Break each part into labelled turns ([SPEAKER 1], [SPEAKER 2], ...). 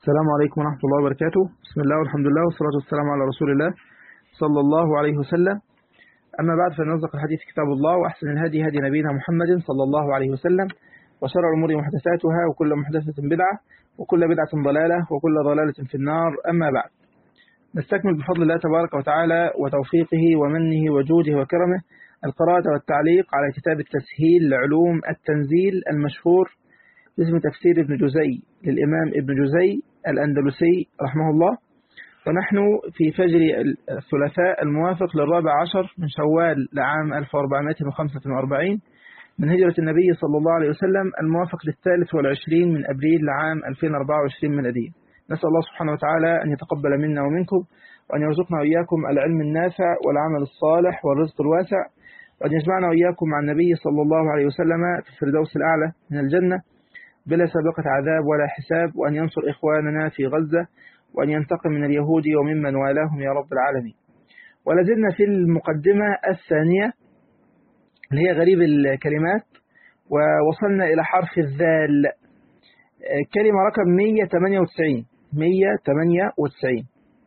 [SPEAKER 1] السلام عليكم ورحمة الله وبركاته بسم الله والحمد لله والصلاة والسلام على رسول الله صلى الله عليه وسلم أما بعد فإن أصدق الحديث كتاب الله وأحسن الهدي هدي نبينا محمد صلى الله عليه وسلم وشر الأمور محدثاتها وكل محدثة بدعة وكل بدعة ضلالة وكل ضلالة في النار أما بعد نستكمل بفضل الله تبارك وتعالى وتوفيقه ومنه وجوده وكرمه القراءة والتعليق على كتاب التسهيل لعلوم التنزيل المشهور باسم تفسير ابن جزي للإمام ابن جزي الأندلسي رحمه الله ونحن في فجر الثلاثاء الموافق للرابع عشر من شوال لعام 1445 من هجرة النبي صلى الله عليه وسلم الموافق للثالث والعشرين من أبريل لعام 2024 ميلادي نسأل الله سبحانه وتعالى أن يتقبل منا ومنكم وأن يرزقنا وإياكم العلم النافع والعمل الصالح والرزق الواسع وأن يجمعنا وإياكم مع النبي صلى الله عليه وسلم في الفردوس الأعلى من الجنة بلا سابقة عذاب ولا حساب وأن ينصر إخواننا في غزة وأن ينتقم من اليهود وممن والاهم يا رب العالمين ولازلنا في المقدمة الثانية اللي هي غريب الكلمات ووصلنا إلى حرف الذال كلمة رقم 198 198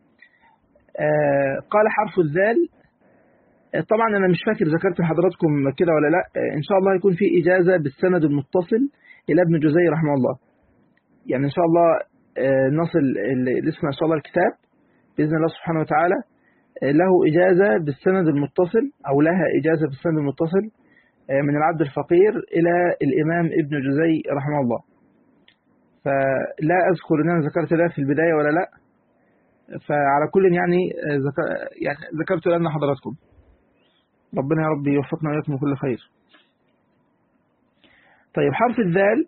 [SPEAKER 1] قال حرف الذال طبعا أنا مش فاكر ذكرت لحضراتكم كده ولا لا إن شاء الله يكون في إجازة بالسند المتصل إلى ابن جزي رحمه الله يعني إن شاء الله نصل الاسم إن شاء الله الكتاب بإذن الله سبحانه وتعالى له إجازة بالسند المتصل أو لها إجازة بالسند المتصل من العبد الفقير إلى الإمام ابن جزي رحمه الله فلا أذكر أن أنا ذكرت ده في البداية ولا لا فعلى كل يعني ذكر يعني ذكرت لأن حضراتكم ربنا يا رب يوفقنا وإياكم كل خير طيب حرف الذال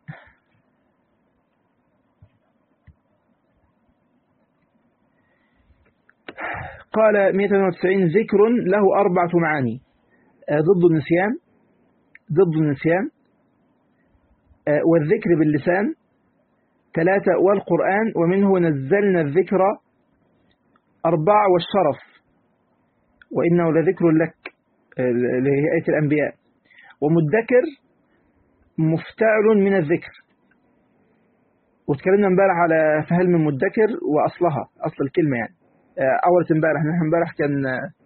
[SPEAKER 1] قال 198 ذكر له أربعة معاني ضد النسيان ضد النسيان والذكر باللسان ثلاثة والقرآن ومنه نزلنا الذكر أربعة والشرف وإنه لذكر لك لهيئة الأنبياء ومدكر مفتعل من الذكر وتكلمنا امبارح على فهل من مدكر وأصلها أصل الكلمة يعني أول امبارح نحن امبارح كان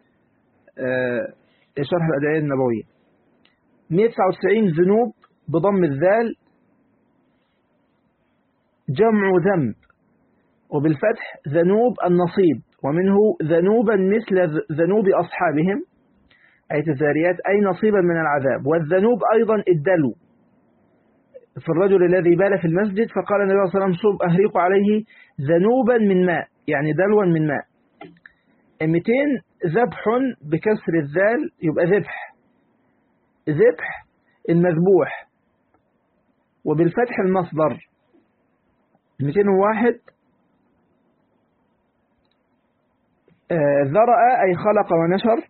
[SPEAKER 1] شرح الأدعية النبوية 199 ذنوب بضم الذال جمع ذنب وبالفتح ذنوب النصيب ومنه ذنوبا مثل ذنوب أصحابهم آية الذاريات أي نصيبا من العذاب والذنوب أيضا الدلو في الرجل الذي بال في المسجد فقال النبي صلى الله عليه وسلم صب أهريق عليه ذنوبا من ماء يعني دلوا من ماء 200 ذبح بكسر الذال يبقى ذبح ذبح المذبوح وبالفتح المصدر 201 ذرأ أي خلق ونشر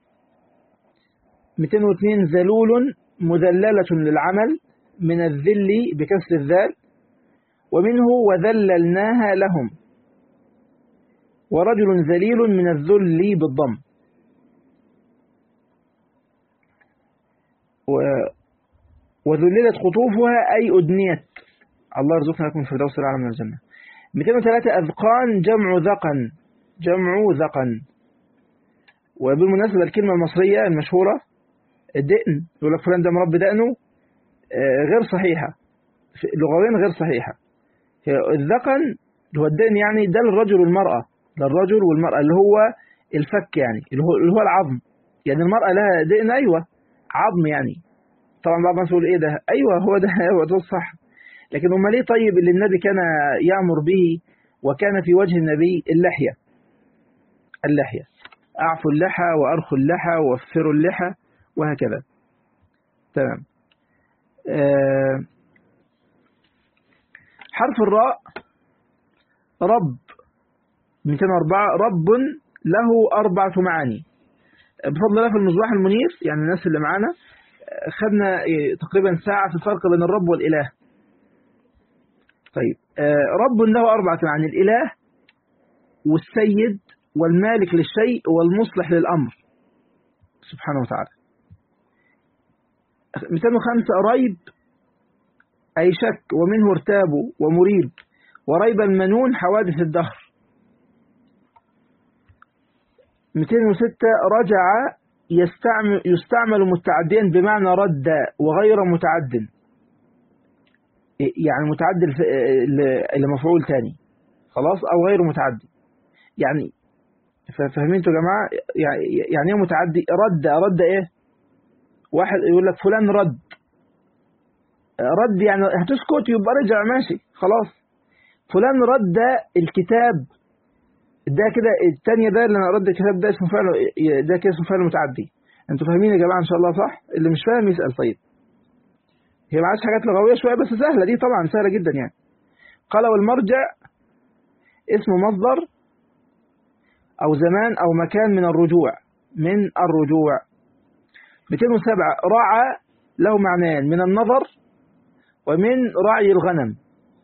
[SPEAKER 1] 202 ذلول مذللة للعمل من الذل بكسر الذال ومنه وذللناها لهم ورجل ذليل من الذل بالضم و وذللت خطوفها أي أدنيت الله يرزقنا لكم الفردوس الأعلى من الجنة 203 أذقان جمع ذقن جمع ذقن وبالمناسبة الكلمة المصرية المشهورة الدقن يقول لك فلان ده مربي دقنه غير صحيحة لغويا غير صحيحة الذقن هو الدقن يعني ده للرجل والمرأة للرجل والمرأة اللي هو الفك يعني اللي هو, اللي هو العظم يعني المرأة لها دقن أيوة عظم يعني طبعا بعض الناس يقول ايه ده ايوه هو ده هو ده الصح لكن امال ليه طيب اللي النبي كان يأمر به وكان في وجه النبي اللحية اللحية أعفوا اللحى وأرخوا اللحى ووفروا اللحى وهكذا تمام أه حرف الراء رب 204 رب له أربعة معاني بفضل الله في المصباح المنير يعني الناس اللي معانا خدنا تقريبا ساعة في الفرق بين الرب والإله طيب رب له أربعة معاني الإله والسيد والمالك للشيء والمصلح للأمر سبحانه وتعالى 205 ريب أي شك ومنه ارتاب ومريب وريب المنون حوادث الدهر 206 رجع يستعمل, يستعمل متعديا بمعنى رد وغير متعد يعني متعد لمفعول تاني خلاص أو غير متعدي يعني فاهمين انتوا يا جماعة يعني ايه متعدي رد رد ايه واحد يقول لك فلان رد رد يعني هتسكت يبقى رجع ماشي خلاص فلان رد الكتاب ده كده الثانيه ده اللي انا رد الكتاب ده اسمه فعل ده كده اسمه فعل متعدي انتوا فاهمين يا جماعه ان شاء الله صح اللي مش فاهم يسال طيب هي معاش حاجات لغويه شويه بس سهله دي طبعا سهله جدا يعني قال والمرجع اسم مصدر او زمان او مكان من الرجوع من الرجوع 207 رعى له معنيان من النظر ومن رعي الغنم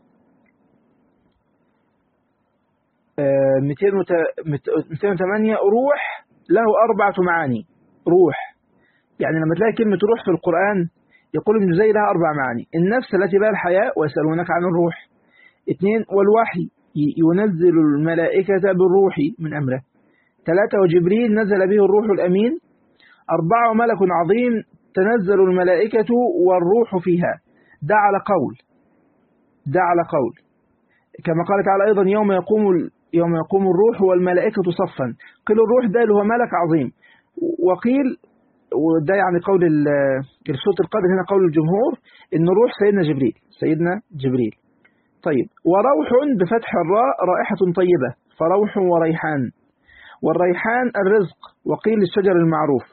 [SPEAKER 1] 208 روح له أربعة معاني روح يعني لما تلاقي كلمة روح في القرآن يقول ابن زي لها أربع معاني النفس التي بها الحياة ويسألونك عن الروح اثنين والوحي ينزل الملائكة بالروح من أمره ثلاثة وجبريل نزل به الروح الأمين أربعة ملك عظيم تنزل الملائكة والروح فيها ده على قول ده على قول كما قال تعالى أيضا يوم يقوم يوم يقوم الروح والملائكة صفا قيل الروح ده اللي هو ملك عظيم وقيل وده يعني قول الصوت القادر هنا قول الجمهور ان الروح سيدنا جبريل سيدنا جبريل طيب وروح بفتح الراء رائحة طيبة فروح وريحان والريحان الرزق وقيل الشجر المعروف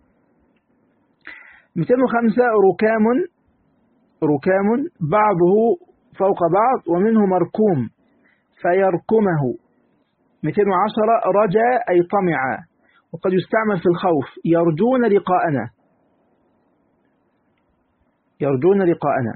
[SPEAKER 1] 205 ركام ركام بعضه فوق بعض ومنه مركوم فيركمه 210 رجا أي طمع وقد يستعمل في الخوف يرجون لقاءنا يرجون لقاءنا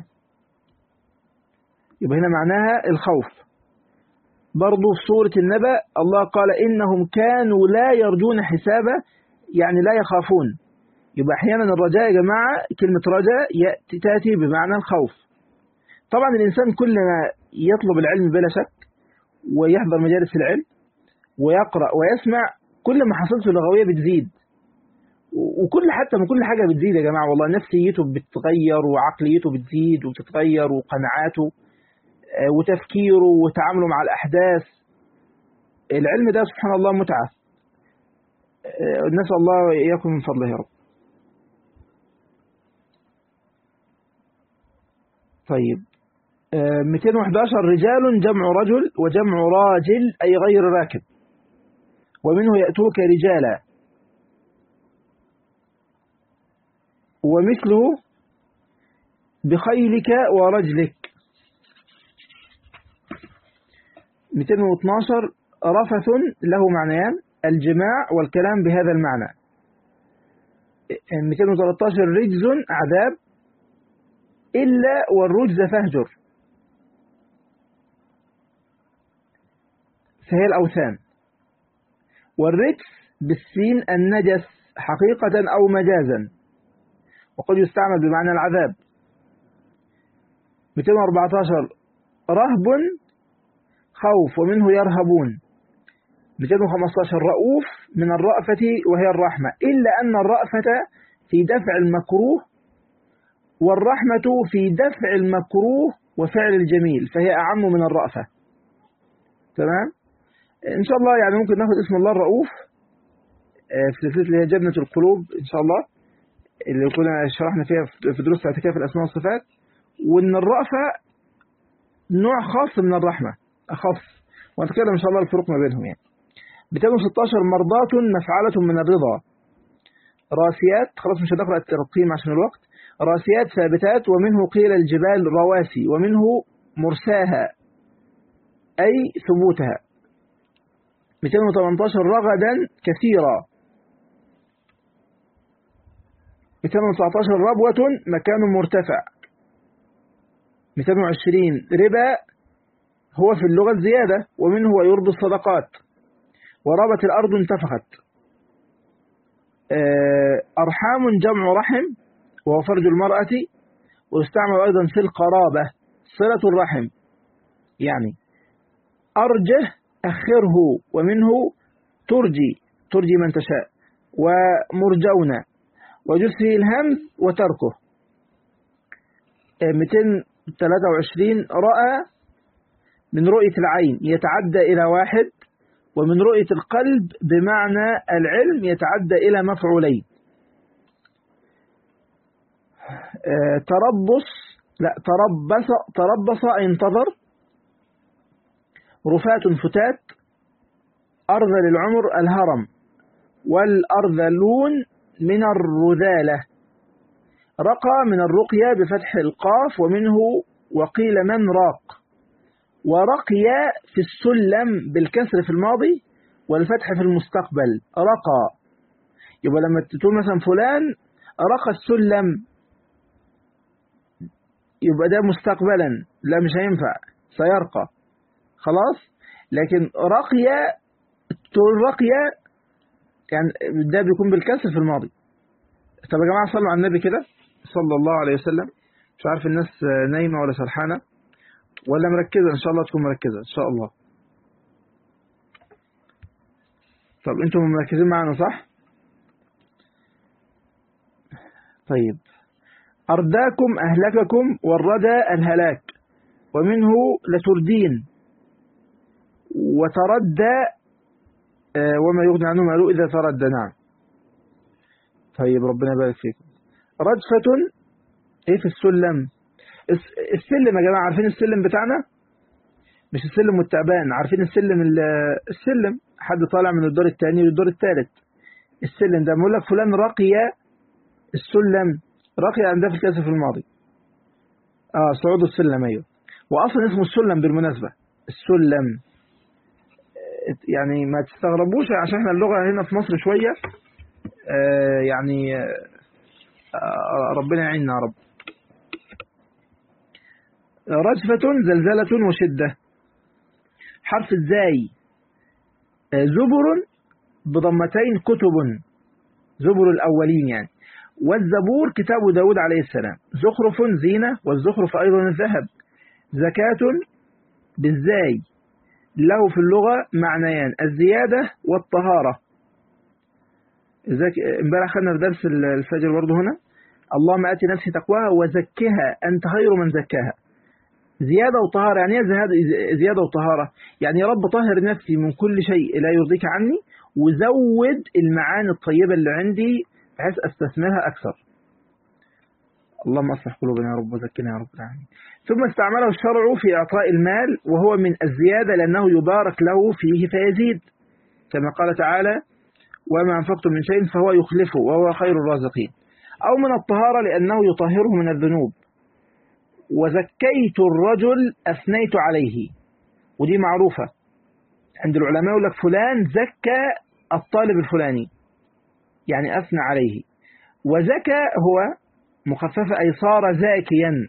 [SPEAKER 1] يبقى هنا معناها الخوف برضو في سورة النبأ الله قال إنهم كانوا لا يرجون حسابا يعني لا يخافون يبقى أحيانا الرجاء يا جماعة كلمة رجاء تأتي بمعنى الخوف طبعا الإنسان كل ما يطلب العلم بلا شك ويحضر مجالس العلم ويقرأ ويسمع كل ما حصلته اللغوية بتزيد وكل حتى من كل حاجة بتزيد يا جماعة والله نفسيته بتتغير وعقليته بتزيد وبتتغير وقناعاته وتفكيره وتعامله مع الأحداث العلم ده سبحان الله متعة نسأل الله إياكم من فضله يا رب طيب 211 رجال جمع رجل وجمع راجل أي غير راكب ومنه يأتوك رجالا ومثله بخيلك ورجلك 212 رفث له معنيان الجماع والكلام بهذا المعنى 213 رجز عذاب إلا والرجز فهجر فهي الأوثان والرجس بالسين النجس حقيقة أو مجازا وقد يستعمل بمعنى العذاب 214 رهب خوف ومنه يرهبون 215 رؤوف من الرأفة وهي الرحمة إلا أن الرأفة في دفع المكروه والرحمة في دفع المكروه وفعل الجميل فهي أعم من الرأفة تمام إن شاء الله يعني ممكن ناخد اسم الله الرؤوف في سلسلة اللي هي جنة القلوب إن شاء الله اللي كنا شرحنا فيها في دروس اعتكاف الأسماء والصفات وإن الرأفة نوع خاص من الرحمة أخص وهنتكلم إن شاء الله الفروق ما بينهم يعني 216 مرضاة مفعلة من الرضا راسيات خلاص مش هنقرأ الترقيم عشان الوقت راسيات ثابتات ومنه قيل الجبال رواسي ومنه مرساها أي ثبوتها 218 رغدا كثيرا 219 ربوة مكان مرتفع 220 ربا هو في اللغة الزيادة ومنه ويربي الصدقات وربت الأرض انتفخت أرحام جمع رحم وهو فرج المرأة ويستعمل أيضا في القرابة صلة الرحم يعني أرجه أخره ومنه ترجي ترجي من تشاء ومرجون ويجوز فيه الهمز وتركه 223 رأى من رؤية العين يتعدى إلى واحد ومن رؤية القلب بمعنى العلم يتعدى إلى مفعولين تربص لا تربص تربص أي انتظر رفات فتات أرذل العمر الهرم والأرذلون من الرذالة رقى من الرقية بفتح القاف ومنه وقيل من راق ورقي في السلم بالكسر في الماضي والفتح في المستقبل رقى يبقى لما تقول مثلا فلان رقى السلم يبقى ده مستقبلا لا مش هينفع سيرقى خلاص لكن رقي تقول رقي يعني ده بيكون بالكسر في الماضي طب يا جماعة صلوا على النبي كده صلى الله عليه وسلم مش عارف الناس نايمة ولا سرحانة ولا مركزة إن شاء الله تكون مركزة إن شاء الله طب أنتم مركزين معنا صح طيب أرداكم أهلككم والردى الهلاك ومنه لتردين وتردى وما يغني عنه ماله إذا تردى نعم طيب ربنا يبارك فيكم رجفة ايه في السلم السلم يا جماعة عارفين السلم بتاعنا مش السلم والتعبان عارفين السلم السلم حد طالع من الدور الثاني للدور الثالث السلم ده بقول لك فلان رقي السلم رقي عندها في الكاس في الماضي اه صعود السلم ايوه واصلا اسمه السلم بالمناسبة السلم يعني ما تستغربوش عشان احنا اللغة هنا في مصر شوية آه يعني آه ربنا يعيننا يا رب رجفة زلزلة وشدة حرف الزاي آه زبر بضمتين كتب زبر الأولين يعني والزبور كتاب داود عليه السلام زخرف زينة والزخرف أيضا الذهب زكاة بالزاي له في اللغة معنيان الزيادة والطهارة امبارح خدنا في درس الفجر برضه هنا اللهم آتي نفسي تقواها وزكها أنت خير من زكاها زيادة وطهارة يعني ايه زيادة وطهارة يعني يا رب طهر نفسي من كل شيء لا يرضيك عني وزود المعاني الطيبة اللي عندي بحيث استثمرها أكثر اللهم اصلح قلوبنا يا رب وزكنا يا رب العالمين ثم استعمله الشرع في إعطاء المال وهو من الزيادة لأنه يبارك له فيه فيزيد كما قال تعالى وما أنفقتم من شيء فهو يخلفه وهو خير الرازقين أو من الطهارة لأنه يطهره من الذنوب وزكيت الرجل أثنيت عليه ودي معروفة عند العلماء يقول لك فلان زكى الطالب الفلاني يعني أثنى عليه وزكى هو مخففة أي صار زاكيا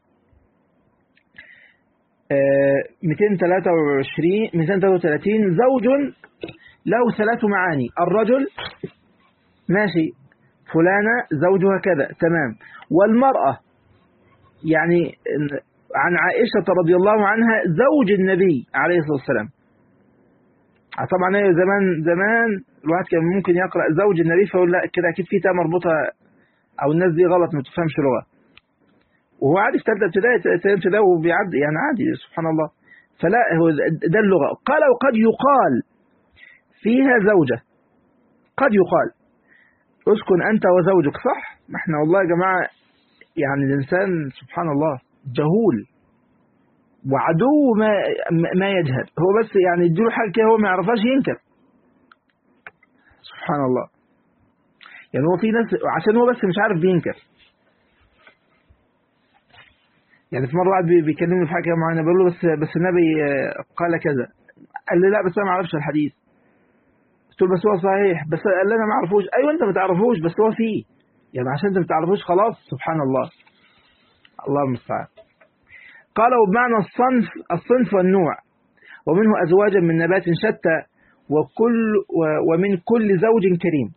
[SPEAKER 1] 223 233 زوج له ثلاث معاني الرجل ماشي فلانة زوجها كذا تمام والمرأة يعني عن عائشة رضي الله عنها زوج النبي عليه الصلاة والسلام طبعا هي زمان زمان الواحد كان ممكن يقرأ زوج النبي فيقول لا كده أكيد في تاء مربوطة أو الناس دي غلط ما تفهمش لغة وهو عادي في ثالثة ابتدائي ثالثة ابتدائي وبيعدي يعني عادي سبحان الله فلا هو ده اللغة قال وقد يقال فيها زوجة قد يقال اسكن أنت وزوجك صح ما احنا والله يا جماعة يعني الإنسان سبحان الله جهول وعدو ما ما يجهل هو بس يعني يديله حاجة كده هو ما يعرفهاش ينكر سبحان الله يعني هو في ناس عشان هو بس مش عارف بينكر يعني في مرة واحد بيكلمني في حاجة معينة بقول له بس بس النبي قال كذا قال لي لا بس أنا ما أعرفش الحديث قلت له بس هو صحيح بس قال لي أنا ما أعرفوش أيوه أنت ما تعرفوش بس هو فيه يعني عشان أنت ما تعرفوش خلاص سبحان الله الله المستعان قال وبمعنى الصنف الصنف والنوع ومنه أزواجا من نبات شتى وكل ومن كل زوج كريم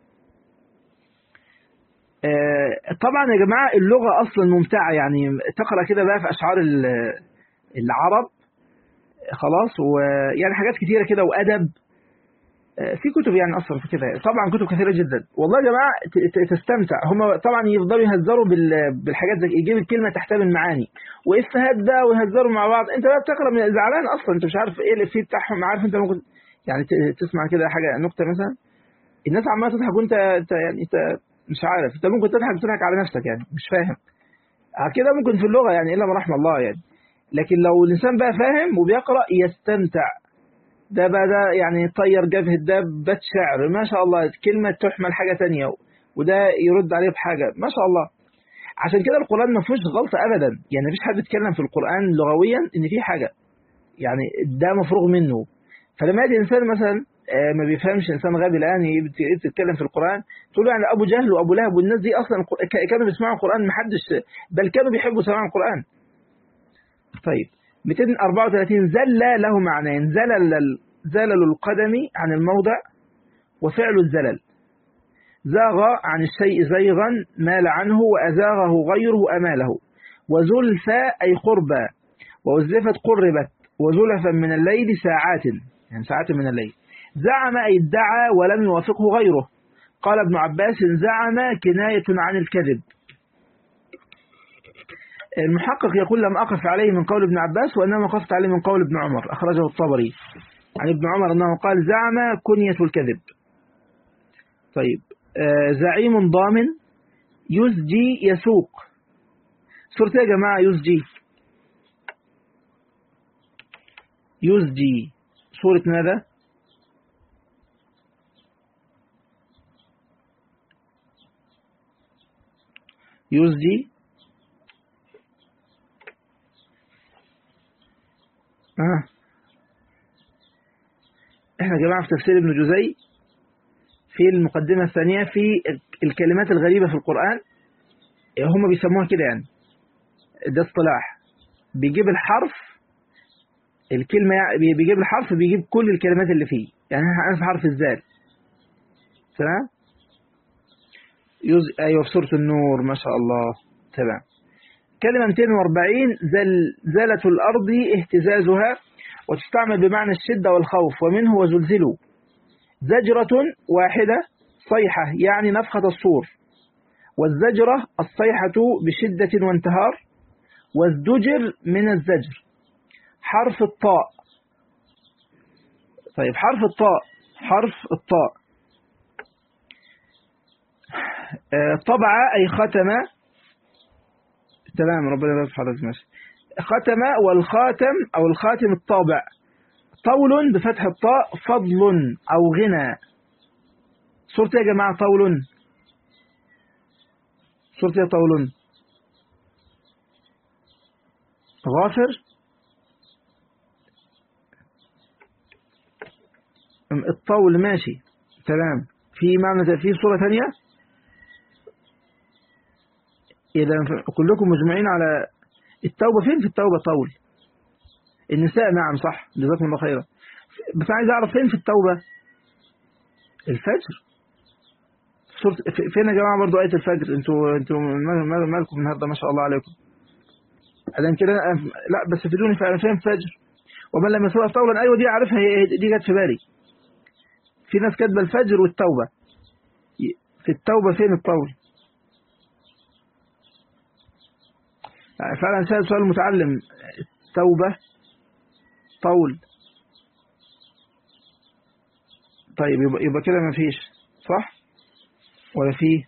[SPEAKER 1] طبعا يا جماعة اللغة أصلا ممتعة يعني تقرأ كده بقى في أشعار العرب خلاص ويعني حاجات كتيرة كده وأدب في كتب يعني أصلا في كده طبعا كتب كثيرة جدا والله يا جماعة تستمتع هم طبعا يفضلوا يهزروا بالحاجات زي يجيب الكلمة تحتمل معاني وإفهات ده ويهزروا مع بعض أنت بقى بتقرأ من زعلان أصلا أنت مش عارف إيه الإفيه بتاعهم عارف أنت ممكن يعني تسمع كده حاجة نكتة مثلا الناس عمالة تضحك وأنت أنت يعني أنت مش عارف أنت ممكن تضحك تضحك على نفسك يعني مش فاهم كده ممكن في اللغة يعني إلا ما رحم الله يعني لكن لو الإنسان بقى فاهم وبيقرأ يستمتع ده بقى ده يعني طير جبهة ده بيت شعر ما شاء الله كلمة تحمل حاجة تانية وده يرد عليه بحاجة ما شاء الله عشان كده القرآن ما فيهوش غلطة أبدا يعني ما فيش حد يتكلم في القرآن لغويا إن في حاجة يعني ده مفروغ منه فلما يجي إنسان مثلا ما بيفهمش إنسان غبي الآن بتتكلم في القرآن تقول له يعني أبو جهل وأبو لهب والناس دي أصلا كانوا بيسمعوا القرآن ما حدش بل كانوا بيحبوا سماع القرآن طيب 234 زل له معنيين زلل زلل القدم عن الموضع وفعل الزلل زاغ عن الشيء زيغا مال عنه وأزاغه غيره أماله وزلفى أي قربا وأزلفت قربت وزلفا من الليل ساعات يعني ساعات من الليل زعم أي ادعى ولم يوافقه غيره قال ابن عباس زعم كناية عن الكذب المحقق يقول لم أقف عليه من قول ابن عباس وإنما وقفت عليه من قول ابن عمر أخرجه الطبري عن ابن عمر أنه قال زعم كنية الكذب طيب آه زعيم ضامن يزجي يسوق سورة يا جماعة يزجي يزجي سورة ماذا يزجي آه. احنا يا جماعة في تفسير ابن جزي في المقدمة الثانية في الكلمات الغريبة في القرآن هم بيسموها كده يعني ده اصطلاح بيجيب الحرف الكلمة بيجيب الحرف بيجيب كل الكلمات اللي فيه يعني انا في حرف الزال تمام يز... ايوه في سورة النور ما شاء الله تمام كلمة 240 زلزلة الأرض اهتزازها وتستعمل بمعنى الشدة والخوف ومنه وزلزلوا زجرة واحدة صيحة يعني نفخة الصور والزجرة الصيحة بشدة وانتهار والزجر من الزجر حرف الطاء طيب حرف الطاء حرف الطاء طبع أي ختم تمام ربنا يبارك في حضرتك ماشي ختم والخاتم أو الخاتم الطابع طول بفتح الطاء فضل أو غنى صورة يا جماعة طول صورة يا طول غافر الطول ماشي تمام في معنى في صورة ثانية إذا كلكم مجمعين على التوبة فين في التوبة طول النساء نعم صح جزاكم الله خيرا بس عايز أعرف فين في التوبة الفجر فين يا جماعة برضو آية الفجر انتوا انتوا مالكم النهارده ما شاء الله عليكم أذن كده لا بس فيدوني فعلا فين الفجر ومن لم يسوى طولا أيوة دي عارفها دي جت في بالي في ناس كاتبه الفجر والتوبة في التوبة فين الطول فعلا سأل سؤال متعلم توبة طول طيب يبقى, يبقى كده ما فيش صح ولا فيه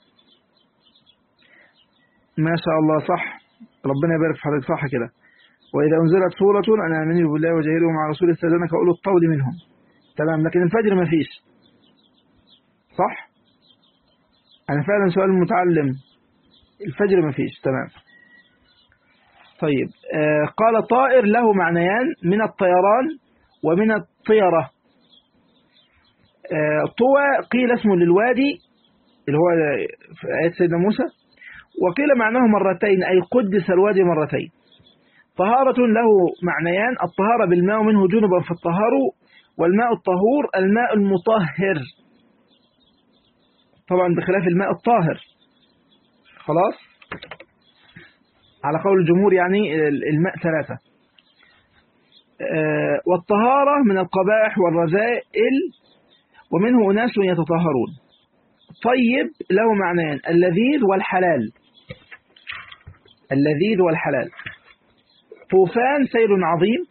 [SPEAKER 1] ما شاء الله صح ربنا يبارك في حضرتك صح كده وإذا أنزلت سورة أنا آمنوا بالله وجاهلوا مع رسول استاذنك أقول الطول منهم تمام لكن الفجر ما فيش صح أنا فعلا سؤال متعلم الفجر ما فيش تمام طيب آه قال طائر له معنيان من الطيران ومن الطيرة آه طوى قيل اسم للوادي اللي هو في آية سيدنا موسى وقيل معناه مرتين أي قدس الوادي مرتين طهارة له معنيان الطهارة بالماء منه جنبا فالطهار والماء الطهور الماء المطهر طبعا بخلاف الماء الطاهر خلاص على قول الجمهور يعني الماء ثلاثة آه، والطهارة من القبائح والرذائل ومنه أناس يتطهرون طيب له معنيان اللذيذ والحلال اللذيذ والحلال طوفان سيل عظيم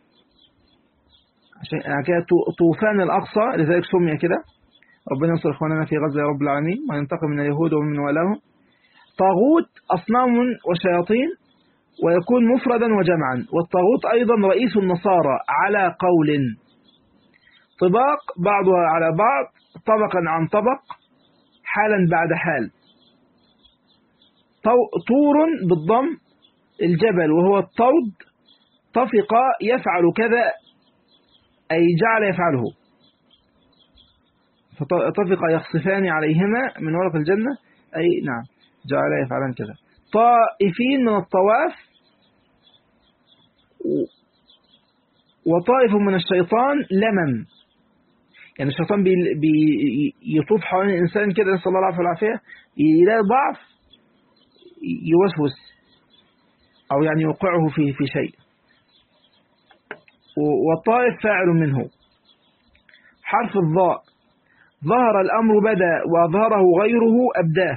[SPEAKER 1] عشان كده طوفان الأقصى لذلك سمي كده ربنا ينصر إخواننا في غزة يا رب العالمين وينتقم من اليهود ومن ولاهم طاغوت أصنام وشياطين ويكون مفردا وجمعا والطاغوت أيضا رئيس النصارى على قول طباق بعضها على بعض طبقا عن طبق حالا بعد حال طور بالضم الجبل وهو الطود طفق يفعل كذا أي جعل يفعله فطفق يخصفان عليهما من ورق الجنة أي نعم جعل يفعلان كذا طائفين من الطواف وطائف من الشيطان لمم يعني الشيطان بيطوف بي حوالين الإنسان كده نسأل الله العافية والعافية يلاقي ضعف يوسوس أو يعني يوقعه في في شيء والطائف فاعل منه حرف الضاء ظهر الأمر بدا وأظهره غيره أبداه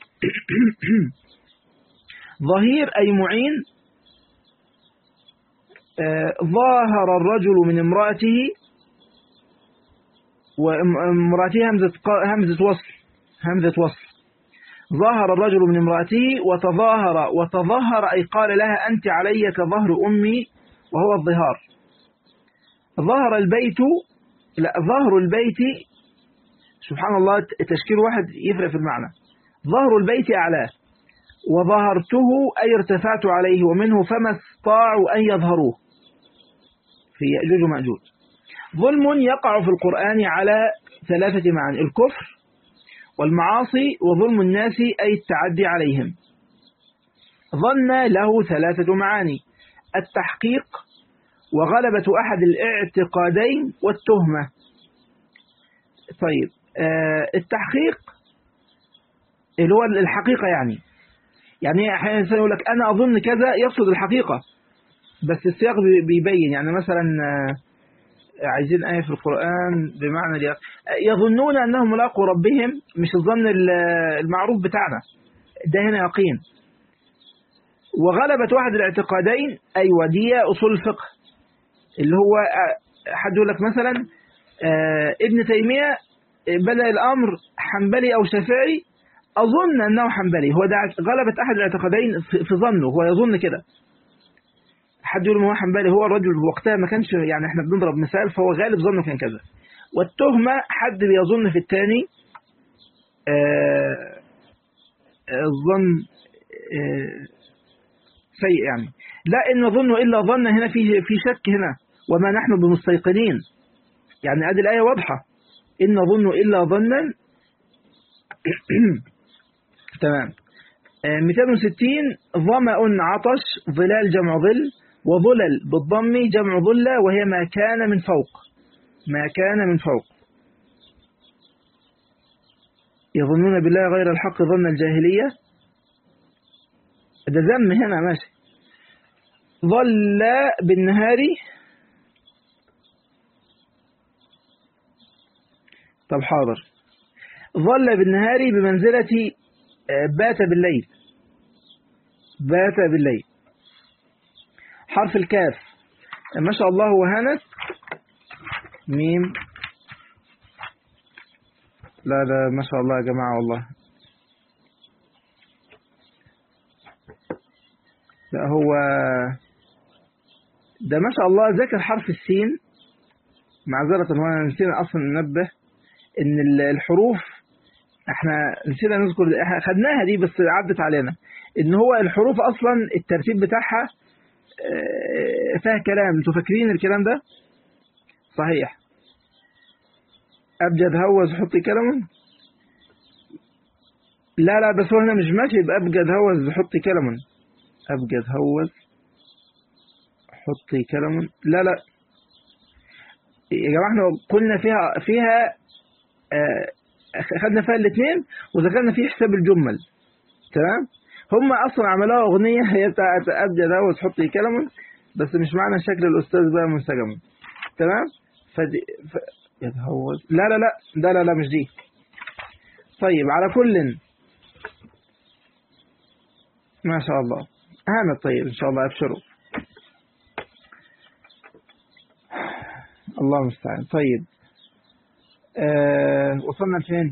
[SPEAKER 1] ظهير أي معين آه، ظاهر الرجل من امرأته وامرأته همزة, همزة وصل همزة وصل ظاهر الرجل من امرأته وتظاهر وتظاهر أي قال لها أنت علي كظهر أمي وهو الظهار ظهر البيت لا ظهر البيت سبحان الله تشكيل واحد يفرق في المعنى ظهر البيت أعلاه وظهرته أي ارتفعت عليه ومنه فما استطاعوا أن يظهروه في يأجوج ومأجوج ظلم يقع في القرآن على ثلاثة معاني الكفر والمعاصي وظلم الناس أي التعدي عليهم ظن له ثلاثة معاني التحقيق وغلبة أحد الاعتقادين والتهمة طيب آه التحقيق اللي هو الحقيقة يعني يعني احيانا الانسان يقول لك انا اظن كذا يقصد الحقيقه بس السياق بيبين يعني مثلا آه، عايزين آية في القرآن بمعنى اليقين يظنون أنهم ملاقوا ربهم مش الظن المعروف بتاعنا ده هنا يقين وغلبة واحد الاعتقادين أيوة دي أصول الفقه اللي هو آه، حد يقول لك مثلا آه، ابن تيمية بدأ الأمر حنبلي أو شافعي أظن أنه حنبلي هو ده غلبة أحد الاعتقادين في ظنه هو يظن كده حد يقول هو حنبلي هو الرجل وقتها ما كانش يعني احنا بنضرب مثال فهو غالب ظنه كان كذا والتهمة حد بيظن في الثاني آه، آه، الظن آه، سيء يعني لا إن نظن إلا ظن هنا في في شك هنا وما نحن بمستيقنين يعني هذه الآية واضحة إن نظن إلا ظنا تمام 260 آه، ظمأ عطش ظلال جمع ظل وظلل بالضم جمع ظلة وهي ما كان من فوق ما كان من فوق يظنون بالله غير الحق ظن الجاهلية ده ذم هنا ماشي ظل بالنهار طب حاضر ظل بالنهار بمنزلة بات بالليل بات بالليل حرف الكاف ما شاء الله وهانت ميم لا لا ما شاء الله يا جماعة والله لا هو ده ما شاء الله ذكر حرف السين معذرة وانا نسينا اصلا ننبه ان الحروف احنا نسينا نذكر احنا خدناها دي بس عدت علينا ان هو الحروف اصلا الترتيب بتاعها آه، فيها كلام انتوا فاكرين الكلام ده صحيح ابجد هوز حطي كلمه لا لا بس هو هنا مش ماشي بأبجد هوز حطي كلمه أبجد هوز حطي كلمه لا لا يا جماعة احنا قلنا فيها فيها آه خدنا فيها الاثنين وذكرنا فيه حساب الجمل تمام هم اصلا عملوها اغنيه هي بتاعت ابدا ده وتحطي كلام بس مش معنى شكل الأستاذ بقى منسجم تمام فدي ف... يتهوز لا لا لا ده لا لا مش دي طيب على كل ما شاء الله هانت طيب إن شاء الله أبشروا الله المستعان طيب آه وصلنا لفين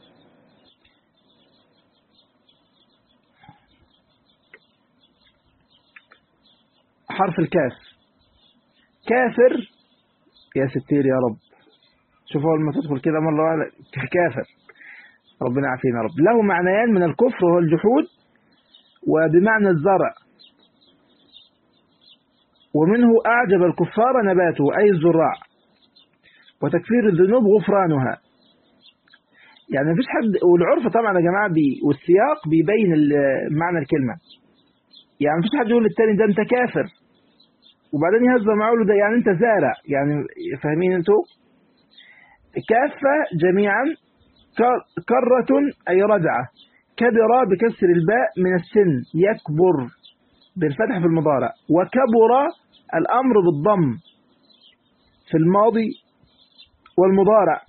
[SPEAKER 1] حرف الكاف كافر يا ستير يا رب شوفوا أول ما تدخل كده مرة واحدة كافر ربنا يعافينا يا رب له معنيان من الكفر وهو الجحود وبمعنى الزرع ومنه أعجب الكفار نباته أي الزراع وتكفير الذنوب غفرانها يعني مفيش حد والعرف طبعا يا جماعة بي والسياق بيبين ال- معنى الكلمة يعني مفيش حد يقول للتاني ده انت كافر وبعدين يهزر معاه يقول له ده يعني انت زارع يعني فاهمين انتوا كافة جميعا كر- كرة أي رجعة كبر بكسر الباء من السن يكبر بالفتح في المضارع وكبر الأمر بالضم في الماضي والمضارع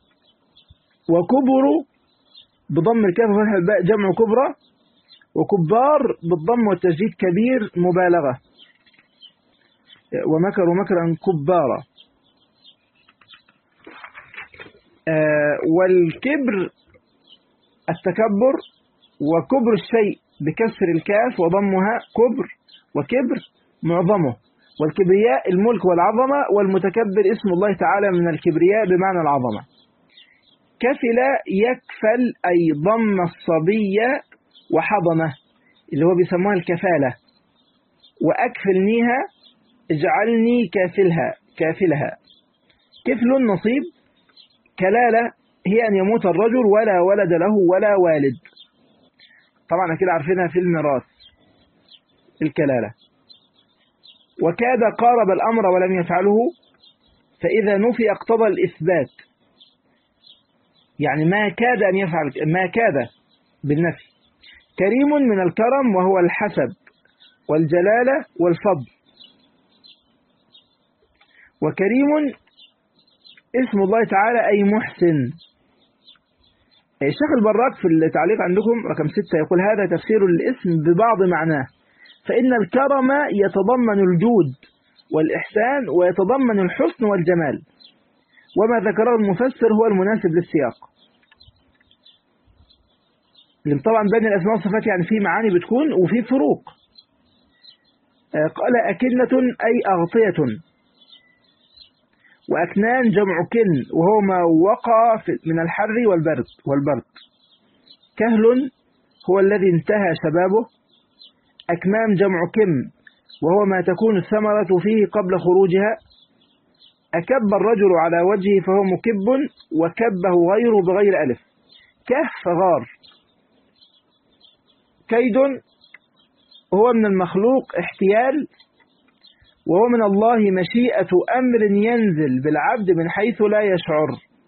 [SPEAKER 1] وكبر بضم الكاف وفتح الباء جمع كبرى وكبار بالضم والتشديد كبير مبالغة ومكروا مكرا كبارا آه، والكبر التكبر وكبر الشيء بكسر الكاف وضمها كبر وكبر معظمه والكبرياء الملك والعظمة والمتكبر اسم الله تعالى من الكبرياء بمعنى العظمة كفل يكفل أي ضم الصبي وحضنه اللي هو بيسموها الكفالة وأكفلنيها اجعلني كافلها كافلها كفل نصيب كلالة هي أن يموت الرجل ولا ولد له ولا والد طبعا كده عارفينها في الميراث الكلالة وكاد قارب الأمر ولم يفعله فإذا نفي اقتضى الإثبات يعني ما كاد أن يفعل ما كاد بالنفي كريم من الكرم وهو الحسب والجلالة والفضل وكريم اسم الله تعالى أي محسن الشيخ البراك في التعليق عندكم رقم ستة يقول هذا تفسير الاسم ببعض معناه فإن الكرم يتضمن الجود والإحسان ويتضمن الحسن والجمال وما ذكره المفسر هو المناسب للسياق لأن طبعا بين الأسماء والصفات يعني في معاني بتكون وفي فروق آه، قال أكنة أي أغطية وأكنان جمع كن وهو ما وقع في- من الحر والبرد والبرد كهل هو الذي انتهى شبابه أكمام جمع كم وهو ما تكون الثمرة فيه قبل خروجها أكب الرجل على وجهه فهو مكب وكبه غيره بغير ألف كهف غار كيد هو من المخلوق احتيال وهو من الله مشيئة أمر ينزل بالعبد من حيث لا يشعر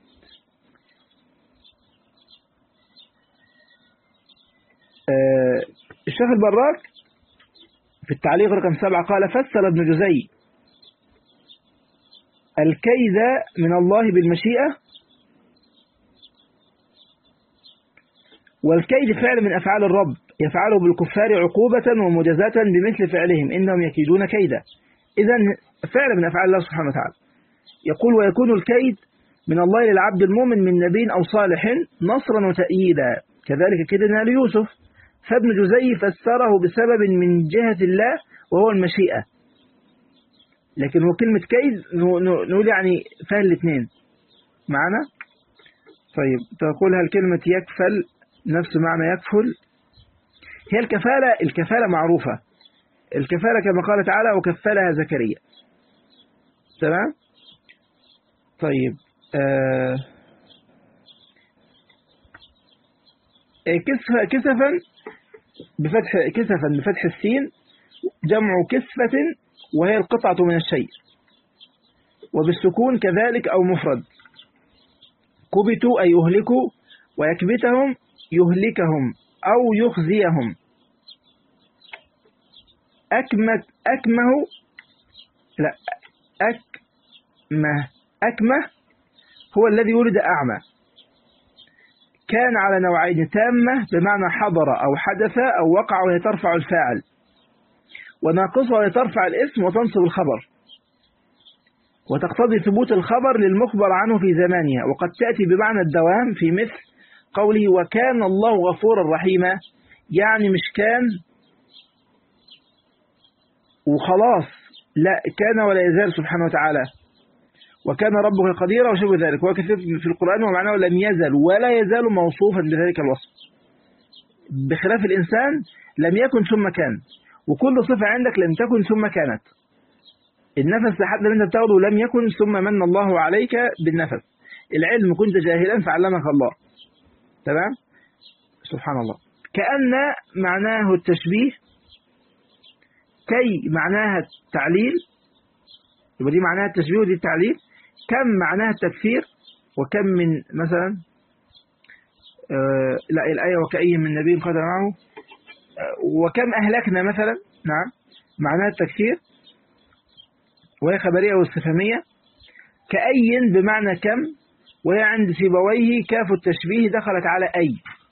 [SPEAKER 1] آه، الشيخ البراك في التعليق رقم سبعة قال فسر ابن جزي الكيد من الله بالمشيئة والكيد فعل من أفعال الرب يفعله بالكفار عقوبة ومجازاة بمثل فعلهم إنهم يكيدون كيدا إذا فعل من أفعال الله سبحانه وتعالى يقول ويكون الكيد من الله للعبد المؤمن من نبي أو صالح نصرا وتأييدا كذلك كدنا ليوسف فابن جزي فسره بسبب من جهة الله وهو المشيئة لكن هو كلمة كيد نقول يعني فيها الاثنين معنا طيب تقول هل كلمة يكفل نفس معنى يكفل هي الكفالة الكفالة معروفة الكفالة كما قال تعالى وكفلها زكريا تمام طيب آه كسف كسفا بفتح كسفا بفتح السين جمع كسفة وهي القطعة من الشيء وبالسكون كذلك أو مفرد كبتوا أي يهلكوا ويكبتهم يهلكهم أو يخزيهم أكمت أكمه لا أكمه أكمه هو الذي يولد أعمى كان على نوعين تامة بمعنى حضر أو حدث أو وقع وهي ترفع الفاعل وناقصة وهي ترفع الاسم وتنصب الخبر وتقتضي ثبوت الخبر للمخبر عنه في زمانها وقد تأتي بمعنى الدوام في مثل قوله وكان الله غفورا رحيما يعني مش كان وخلاص لا كان ولا يزال سبحانه وتعالى وكان ربك قديرا وشبه ذلك وكثير في القرآن ومعناه لم يزل ولا يزال موصوفا بذلك الوصف بخلاف الإنسان لم يكن ثم كان وكل صفة عندك لم تكن ثم كانت النفس لحد ما انت بتاخده لم يكن ثم من الله عليك بالنفس العلم كنت جاهلا فعلمك الله تمام سبحان الله كأن معناه التشبيه كي معناها التعليل يبقى دي معناها التشبيه ودي التعليل كم معناها التكفير وكم من مثلا آه لا الآية وكأي من نبي قدر معه آه وكم أهلكنا مثلا نعم معناها التكفير وهي خبرية واستفهامية كأي بمعنى كم وهي عند سيبويه كاف التشبيه دخلت على أي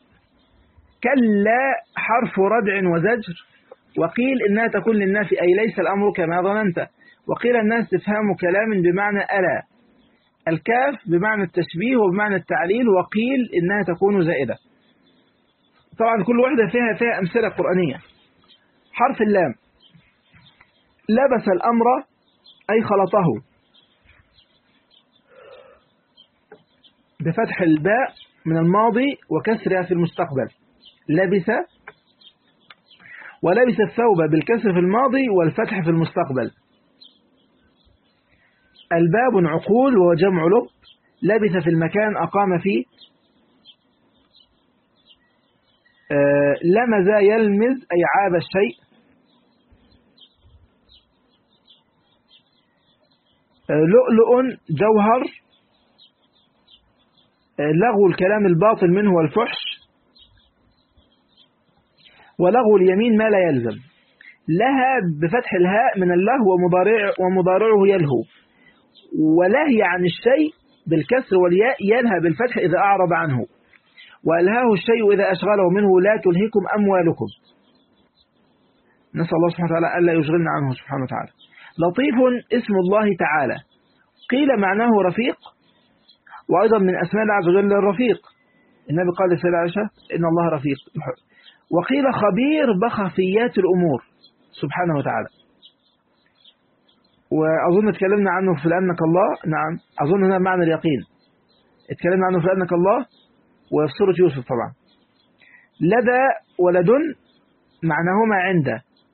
[SPEAKER 1] كلا حرف ردع وزجر وقيل إنها تكون للناس أي ليس الأمر كما ظننت وقيل الناس استفهام كلام بمعنى ألا الكاف بمعنى التشبيه وبمعنى التعليل وقيل إنها تكون زائدة طبعا كل واحدة فيها فيها أمثلة قرآنية حرف اللام لبس الأمر أي خلطه بفتح الباء من الماضي وكسرها في المستقبل لبس ولبس الثوب بالكسر في الماضي والفتح في المستقبل الباب عقول وهو جمع لب لبث في المكان أقام فيه آه لمز يلمز أي عاب الشيء آه لؤلؤ جوهر آه لغو الكلام الباطل منه والفحش ولغو اليمين ما لا يلزم لها بفتح الهاء من اللهو ومضارع ومضارعه يلهو ولهي عن الشيء بالكسر والياء يلهى بالفتح إذا أعرض عنه وألهاه الشيء إذا أشغله منه لا تلهكم أموالكم نسأل الله سبحانه وتعالى ألا يشغلنا عنه سبحانه وتعالى لطيف اسم الله تعالى قيل معناه رفيق وأيضا من أسماء الله عز وجل الرفيق النبي قال لسيدة عائشة إن الله رفيق وقيل خبير بخفيات الأمور سبحانه وتعالى وأظن اتكلمنا عنه في لأنك الله نعم أظن هنا معنى اليقين اتكلمنا عنه في لأنك الله وفي سورة يوسف طبعا لدى ولد معناهما عند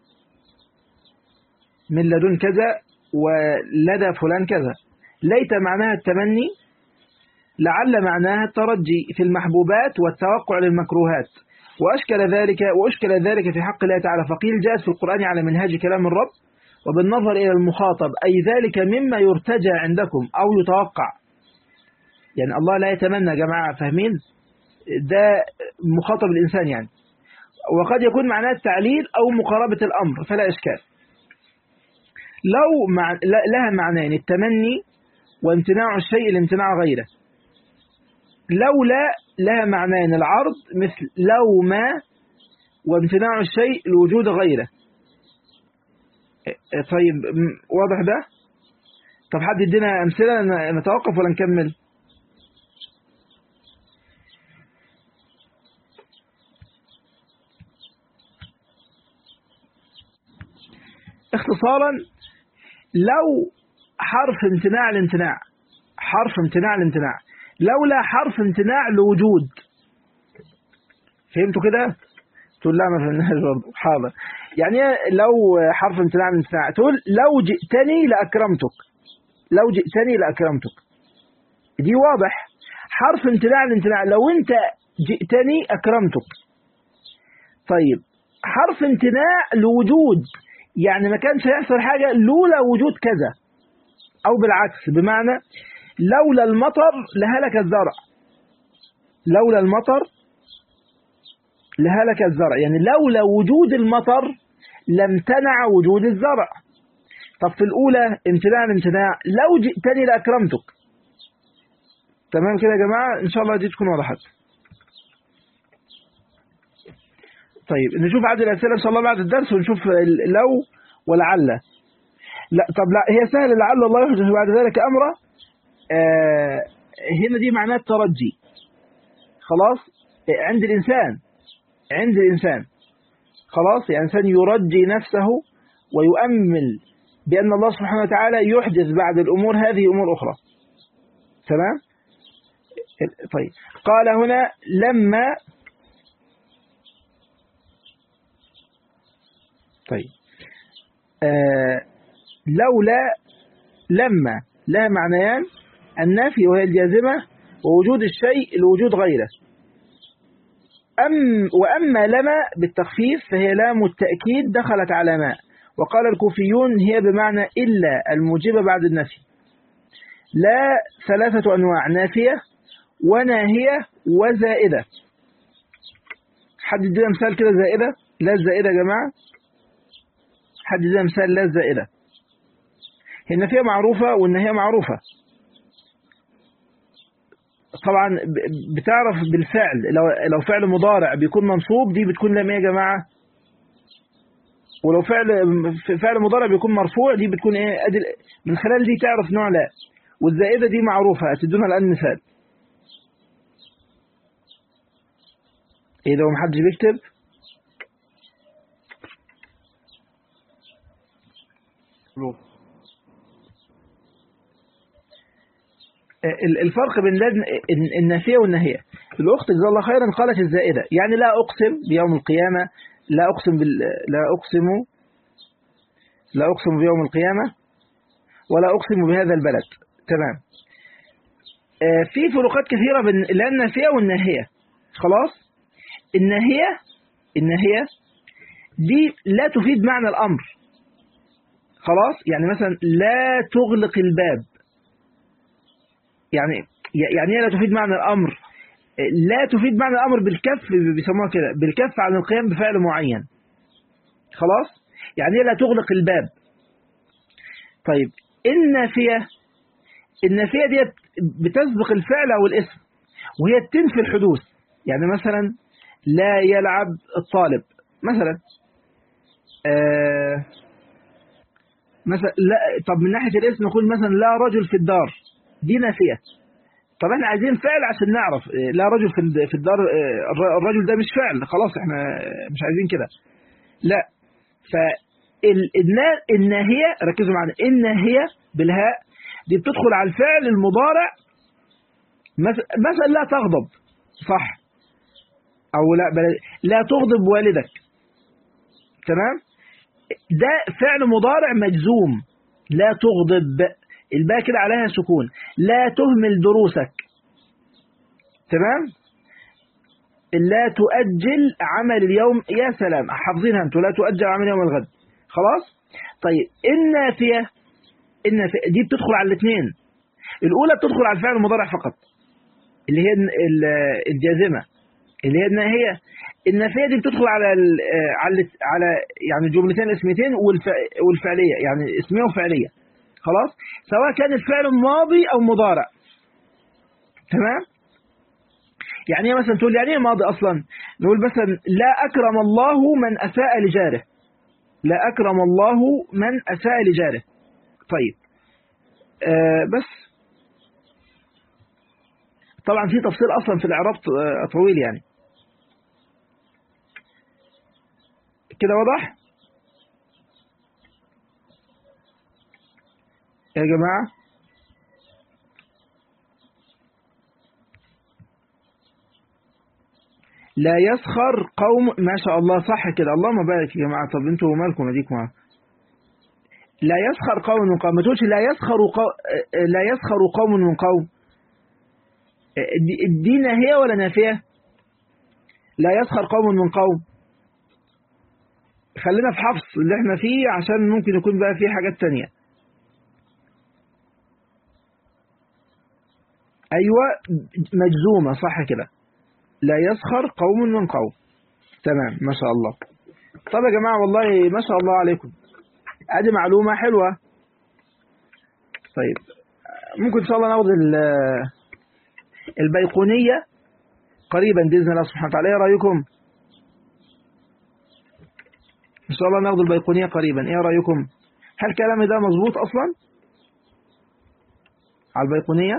[SPEAKER 1] من لدن كذا ولدى فلان كذا ليت معناها التمني لعل معناها الترجي في المحبوبات والتوقع للمكروهات وأشكل ذلك وأشكل ذلك في حق الله تعالى فقيل جاءت في القرآن على منهاج كلام الرب وبالنظر إلى المخاطب أي ذلك مما يرتجى عندكم أو يتوقع يعني الله لا يتمنى يا جماعة فاهمين ده مخاطب الإنسان يعني وقد يكون معناه التعليل أو مقاربة الأمر فلا إشكال لو مع... لها معنيين التمني وامتناع الشيء لامتناع غيره لولا لها معنيين العرض مثل لو ما وامتناع الشيء لوجود غيره طيب واضح ده طب حد يدينا أمثلة نتوقف ولا نكمل اختصارا لو حرف امتناع الامتناع حرف امتناع الامتناع لولا حرف امتناع لوجود فهمتوا كده تقول لا ما فهمناش برضه حاضر يعني لو حرف امتناع الامتناع تقول لو جئتني لأكرمتك لو جئتني لأكرمتك دي واضح حرف امتناع الامتناع لو انت جئتني أكرمتك طيب حرف امتناع لوجود يعني ما كانش هيحصل حاجة لولا وجود كذا أو بالعكس بمعنى لولا المطر لهلك الزرع لولا المطر لهلك الزرع يعني لولا وجود المطر لم تنع وجود الزرع طب في الأولى امتناع الامتناع لو جئتني لأكرمتك تمام كده يا جماعة إن شاء الله دي تكون وضحت طيب نشوف عدد الأسئلة إن شاء الله بعد الدرس ونشوف لو ولعل لا طب لا هي سهل لعل الله يحدث بعد ذلك أمره آه هنا دي معناه الترجي خلاص عند الإنسان عند الإنسان خلاص يعني الإنسان يرجي نفسه ويؤمل بأن الله سبحانه وتعالى يحدث بعد الأمور هذه أمور أخرى تمام طيب قال هنا لما طيب آه لولا لما لها معنيان النفي وهي الجازمة ووجود الشيء لوجود غيره أم وأما لما بالتخفيف فهي لام التأكيد دخلت على ما وقال الكوفيون هي بمعنى إلا الموجبة بعد النفي لا ثلاثة أنواع نافية وناهية وزائدة حد يدينا مثال كده زائدة لا الزائدة يا جماعة حد يدينا مثال لا الزائدة هي النافية معروفة والنهية معروفة طبعا بتعرف بالفعل لو لو فعل مضارع بيكون منصوب دي بتكون لام يا جماعه ولو فعل فعل مضارع بيكون مرفوع دي بتكون ايه ادي من خلال دي تعرف نوع لا والزائده دي معروفه هتدونا الان مثال ايه ده محدش بيكتب الفرق بين النافية والنهية الأخت جزا الله خيرا قالت الزائدة يعني لا أقسم بيوم القيامة لا أقسم بال... لا أقسم لا أقسم بيوم القيامة ولا أقسم بهذا البلد تمام في فروقات كثيرة بين النافية والناهية خلاص الناهية الناهية دي لا تفيد معنى الأمر خلاص يعني مثلا لا تغلق الباب يعني يعني هي لا تفيد معنى الأمر لا تفيد معنى الأمر بالكف بيسموها كده بالكف عن القيام بفعل معين خلاص يعني هي لا تغلق الباب طيب النافية النافية دي بتسبق الفعل أو الاسم وهي تنفي الحدوث يعني مثلا لا يلعب الطالب مثلا آه مثلا لا طب من ناحية الاسم نقول مثلا لا رجل في الدار دي نافية طب احنا عايزين فعل عشان نعرف لا رجل في الدار الرجل ده مش فعل خلاص احنا مش عايزين كده لا فالناهية ركزوا معنا الناهية بالهاء دي بتدخل على الفعل المضارع مثلا لا تغضب صح او لا بل لا تغضب والدك تمام ده فعل مضارع مجزوم لا تغضب الباء كده عليها سكون لا تهمل دروسك تمام لا تؤجل عمل اليوم يا سلام حافظينها انتوا لا تؤجل عمل يوم الغد خلاص طيب النافية النافية دي بتدخل على الاثنين الأولى بتدخل على الفعل المضارع فقط اللي هي الجازمة اللي هي الناهية النافية دي بتدخل على على على يعني جملتين اسميتين والفعلية يعني اسمية وفعلية خلاص سواء كان الفعل ماضي أو مضارع تمام يعني ايه مثلا تقول يعني ايه ماضي أصلا نقول مثلا لا أكرم الله من أساء لجاره لا أكرم الله من أساء لجاره طيب آه بس طبعا في تفصيل أصلا في الإعراب طويل يعني كده واضح يا جماعة لا يسخر قوم ما شاء الله صح كده اللهم بارك يا جماعة طب انتوا مالكم اديكم لا يسخر قوم من قوم ما تقولش لا يسخر قوم لا يسخر قوم من قوم دي ناهية ولا نافية لا يسخر قوم من قوم خلينا في حفص اللي احنا فيه عشان ممكن يكون بقى فيه حاجات تانية أيوة مجزومة صح كده لا يسخر قوم من قوم تمام ما شاء الله طب يا جماعة والله ما شاء الله عليكم ادي معلومة حلوة طيب ممكن إن شاء الله ناخد ال- البيقونية قريبا بإذن الله سبحانه وتعالى إيه رأيكم إن شاء الله ناخد البيقونية قريبا إيه رأيكم هل كلامي ده مظبوط أصلا على البيقونية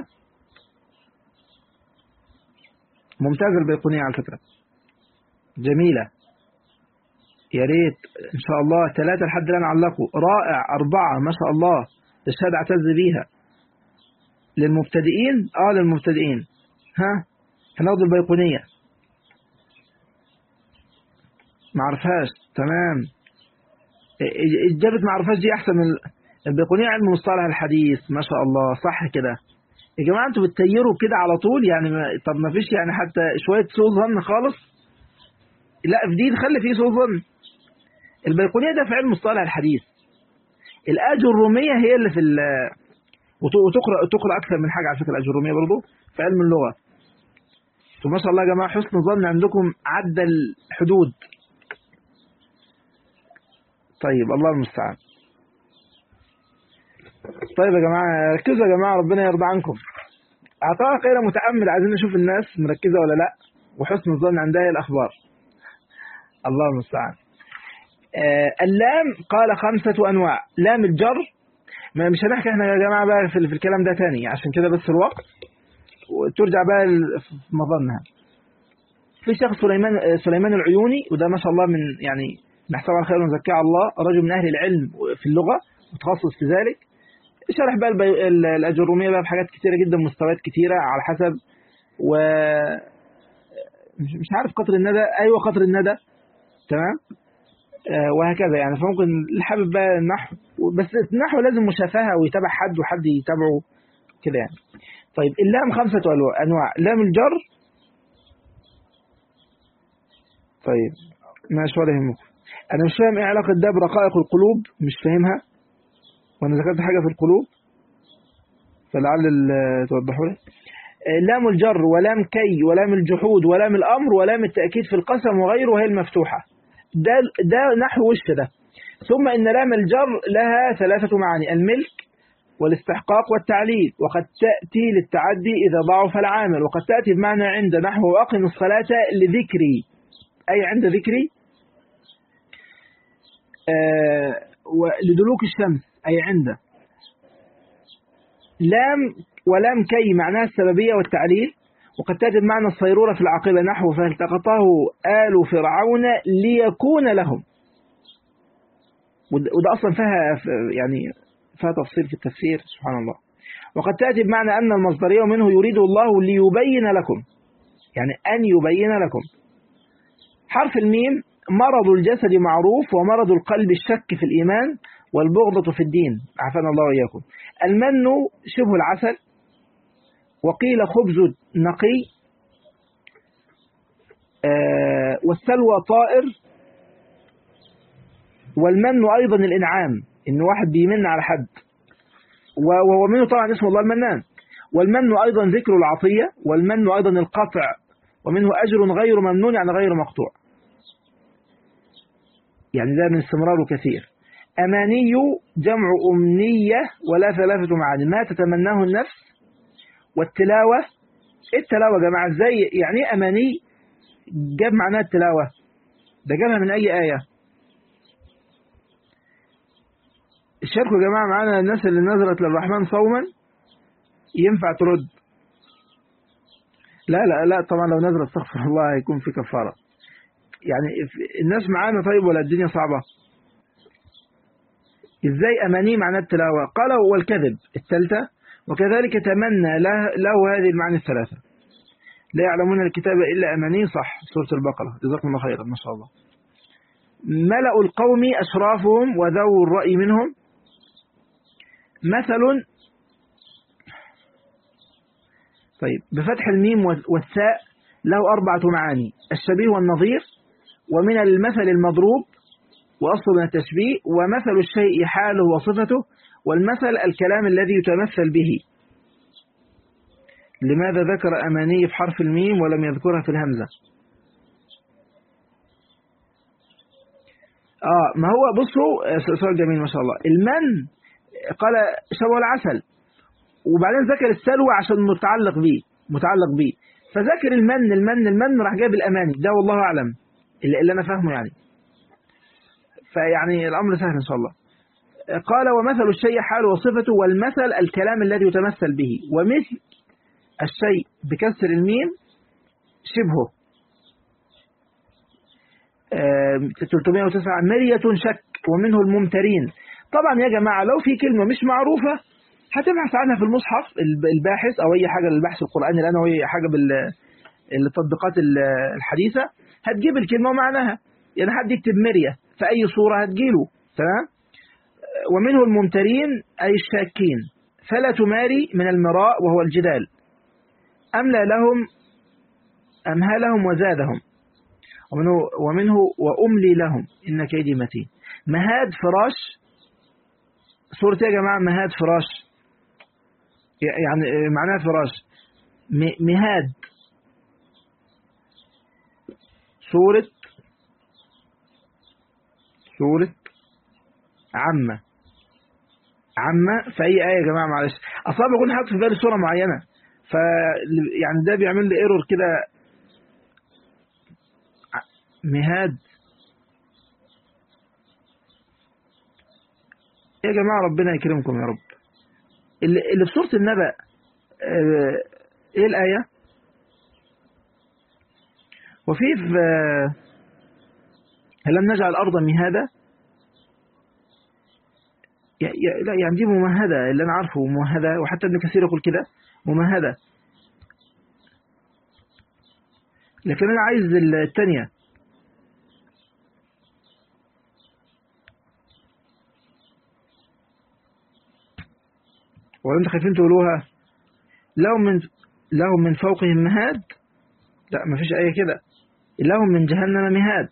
[SPEAKER 1] ممتازة البيقونية على فكرة جميلة يا ريت إن شاء الله ثلاثة لحد الآن علقوا رائع أربعة ما شاء الله الشهادة اعتز بيها للمبتدئين آه للمبتدئين ها هناخد البيقونية ما عرفهاش تمام إجابة ما عرفهاش دي أحسن من البيقونية علم مصطلح الحديث ما شاء الله صح كده يا جماعة انتوا بتطيروا كده على طول يعني ما طب ما فيش يعني حتى شوية سوء ظن خالص لا في دي خلي فيه سوء ظن البيقونية ده في علم مصطلح الحديث الأجرومية هي اللي في ال وتقرأ تقرأ أكثر من حاجة على فكرة الأجرومية برضو في علم اللغة ما شاء الله يا جماعة حسن ظن عندكم عدى الحدود طيب الله المستعان طيب يا جماعة ركزوا يا جماعة ربنا يرضى عنكم أعطانا غير متأمل عايزين نشوف الناس مركزة ولا لا وحسن الظن عندها هي الأخبار الله المستعان آه اللام قال خمسة أنواع لام الجر ما مش هنحكي احنا يا جماعة بقى في, في الكلام ده تاني عشان كده بس الوقت وترجع بقى في مظنها في شخص سليمان سليمان العيوني وده ما شاء الله من يعني نحسبه على خير ونزكيه على الله رجل من أهل العلم في اللغة متخصص في ذلك شرح بقى البي... الأجرومية بقى بحاجات كتيرة جدا مستويات كتيرة على حسب و مش مش عارف قطر الندى أيوة قطر الندى تمام آه وهكذا يعني فممكن اللي حابب بقى النحو بس النحو لازم مشافهة ويتابع حد وحد يتابعه كده يعني طيب اللام خمسة أنواع لام الجر طيب ماشي ولا يهمكم أنا مش فاهم إيه علاقة ده برقائق القلوب مش فاهمها وأنا ذكرت حاجة في القلوب فلعل توضحوا لي لام الجر ولام كي ولام الجحود ولام الأمر ولام التأكيد في القسم وغيره وهي المفتوحة ده, ده نحو وش ده ثم إن لام الجر لها ثلاثة معاني الملك والاستحقاق والتعليل وقد تأتي للتعدي إذا ضعف العامل وقد تأتي بمعنى عند نحو أقم الصلاة لذكري أي عند ذكري آه ولدلوك الشمس أي عنده لام ولام كي معناها السببية والتعليل وقد تجد معنى الصيرورة في العقيدة نحو فالتقطه آل فرعون ليكون لهم وده أصلا فيها يعني فيها تفصيل في التفسير سبحان الله وقد تأتي بمعنى أن المصدرية منه يريد الله ليبين لكم يعني أن يبين لكم حرف الميم مرض الجسد معروف ومرض القلب الشك في الإيمان والبغضة في الدين عافانا الله وإياكم المن شبه العسل وقيل خبز نقي آه والسلوى طائر والمن أيضا الإنعام إن واحد بيمن على حد ومنه طبعا اسم الله المنان والمن أيضا ذكر العطية والمن أيضا القطع ومنه أجر غير ممنون يعني غير مقطوع يعني ده من استمراره كثير أماني جمع أمنية ولا ثلاثة معاني ما تتمناه النفس والتلاوة إيه التلاوة يا جماعة ازاي يعني ايه أماني جاب معناها التلاوة ده جابها من أي آية الشاركوا يا جماعة معانا الناس اللي نظرت للرحمن صوما ينفع ترد لا لا لا طبعا لو نظرت استغفر الله هيكون في كفارة يعني الناس معانا طيب ولا الدنيا صعبة ازاي اماني معنى التلاوة قال والكذب الثالثة وكذلك تمنى له, له هذه المعاني الثلاثة لا يعلمون الكتاب إلا أماني صح سورة البقرة جزاكم الله خيرا ما شاء الله ملأ القوم أشرافهم وذو الرأي منهم مثل طيب بفتح الميم والثاء له أربعة معاني الشبيه والنظير ومن المثل المضروب وأصل من التشبيه ومثل الشيء حاله وصفته والمثل الكلام الذي يتمثل به لماذا ذكر أماني في حرف الميم ولم يذكرها في الهمزة آه ما هو بصوا سؤال جميل ما شاء الله المن قال شبه العسل وبعدين ذكر السلوى عشان متعلق بيه متعلق بيه فذكر المن المن المن راح جايب الأماني ده والله أعلم اللي, اللي أنا فاهمه يعني فيعني الأمر سهل إن شاء الله قال ومثل الشيء حال وصفته والمثل الكلام الذي يتمثل به ومثل الشيء بكسر الميم شبهه 309 مرية شك ومنه الممترين طبعا يا جماعة لو في كلمة مش معروفة هتبحث عنها في المصحف الباحث أو أي حاجة للبحث القرآني الآن أو أي حاجة بالتطبيقات الحديثة هتجيب الكلمة ومعناها يعني حد يكتب مرية في أي صورة هتجيله تمام ومنه الممترين أي الشاكين فلا تماري من المراء وهو الجدال أملى لهم أمهلهم وزادهم ومنه, ومنه وأملي لهم إن كيدي متين مهاد فراش صورة يا جماعة مهاد فراش يعني معناها فراش مهاد صورة صورة عامة عامة في أي آية يا جماعة معلش أصلا بكون حاطط في بالي صورة معينة ف يعني ده بيعمل لي ايرور كده مهاد يا جماعة ربنا يكرمكم يا رب اللي, اللي في سورة النبأ اه ايه الآية وفي في هل لم نجعل الأرض مهادة لا يعني دي ممهدة اللي أنا عارفه ممهدة وحتى ابن كثير يقول كده ممهدة لكن أنا عايز الثانية ولا انتوا خايفين تقولوها لهم من لهم من فوقهم مهاد لا ما فيش آية كده لهم من جهنم مهاد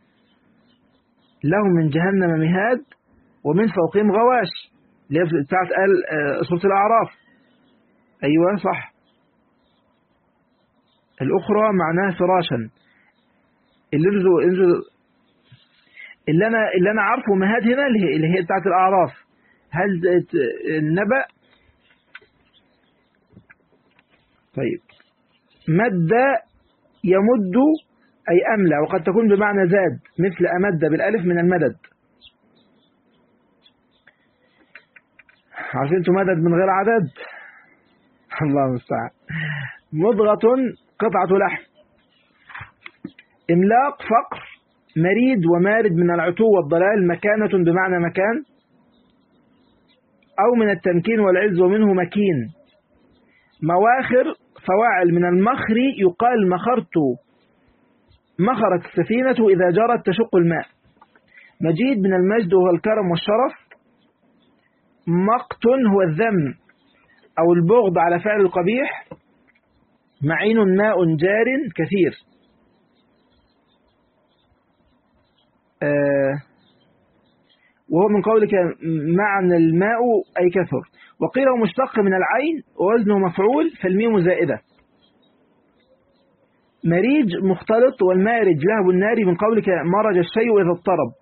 [SPEAKER 1] لهم من جهنم مهاد ومن فوقهم غواش اللي هي بتاعت قال سورة الأعراف أيوة صح الأخرى معناها فراشا اللي انزو انزو اللي أنا اللي أنا عارفه مهاد هنا اللي هي, اللي هي بتاعت الأعراف هل النبأ طيب مد يمد أي أملى وقد تكون بمعنى زاد مثل أمد بالألف من المدد عارفين انتوا مدد من غير عدد الله المستعان مضغة قطعة لحم إملاق فقر مريد ومارد من العتو والضلال مكانة بمعنى مكان أو من التمكين والعز ومنه مكين مواخر فواعل من المخر يقال مخرت مخرت السفينة إذا جرت تشق الماء مجيد من المجد وهو الكرم والشرف مقت هو الذم أو البغض على فعل القبيح معين ماء جار كثير آه وهو من قولك معنى الماء أي كثر وقيل مشتق من العين ووزنه مفعول فالميم زائدة مريج مختلط والمارج لهب النار من قولك مرج الشيء إذا اضطرب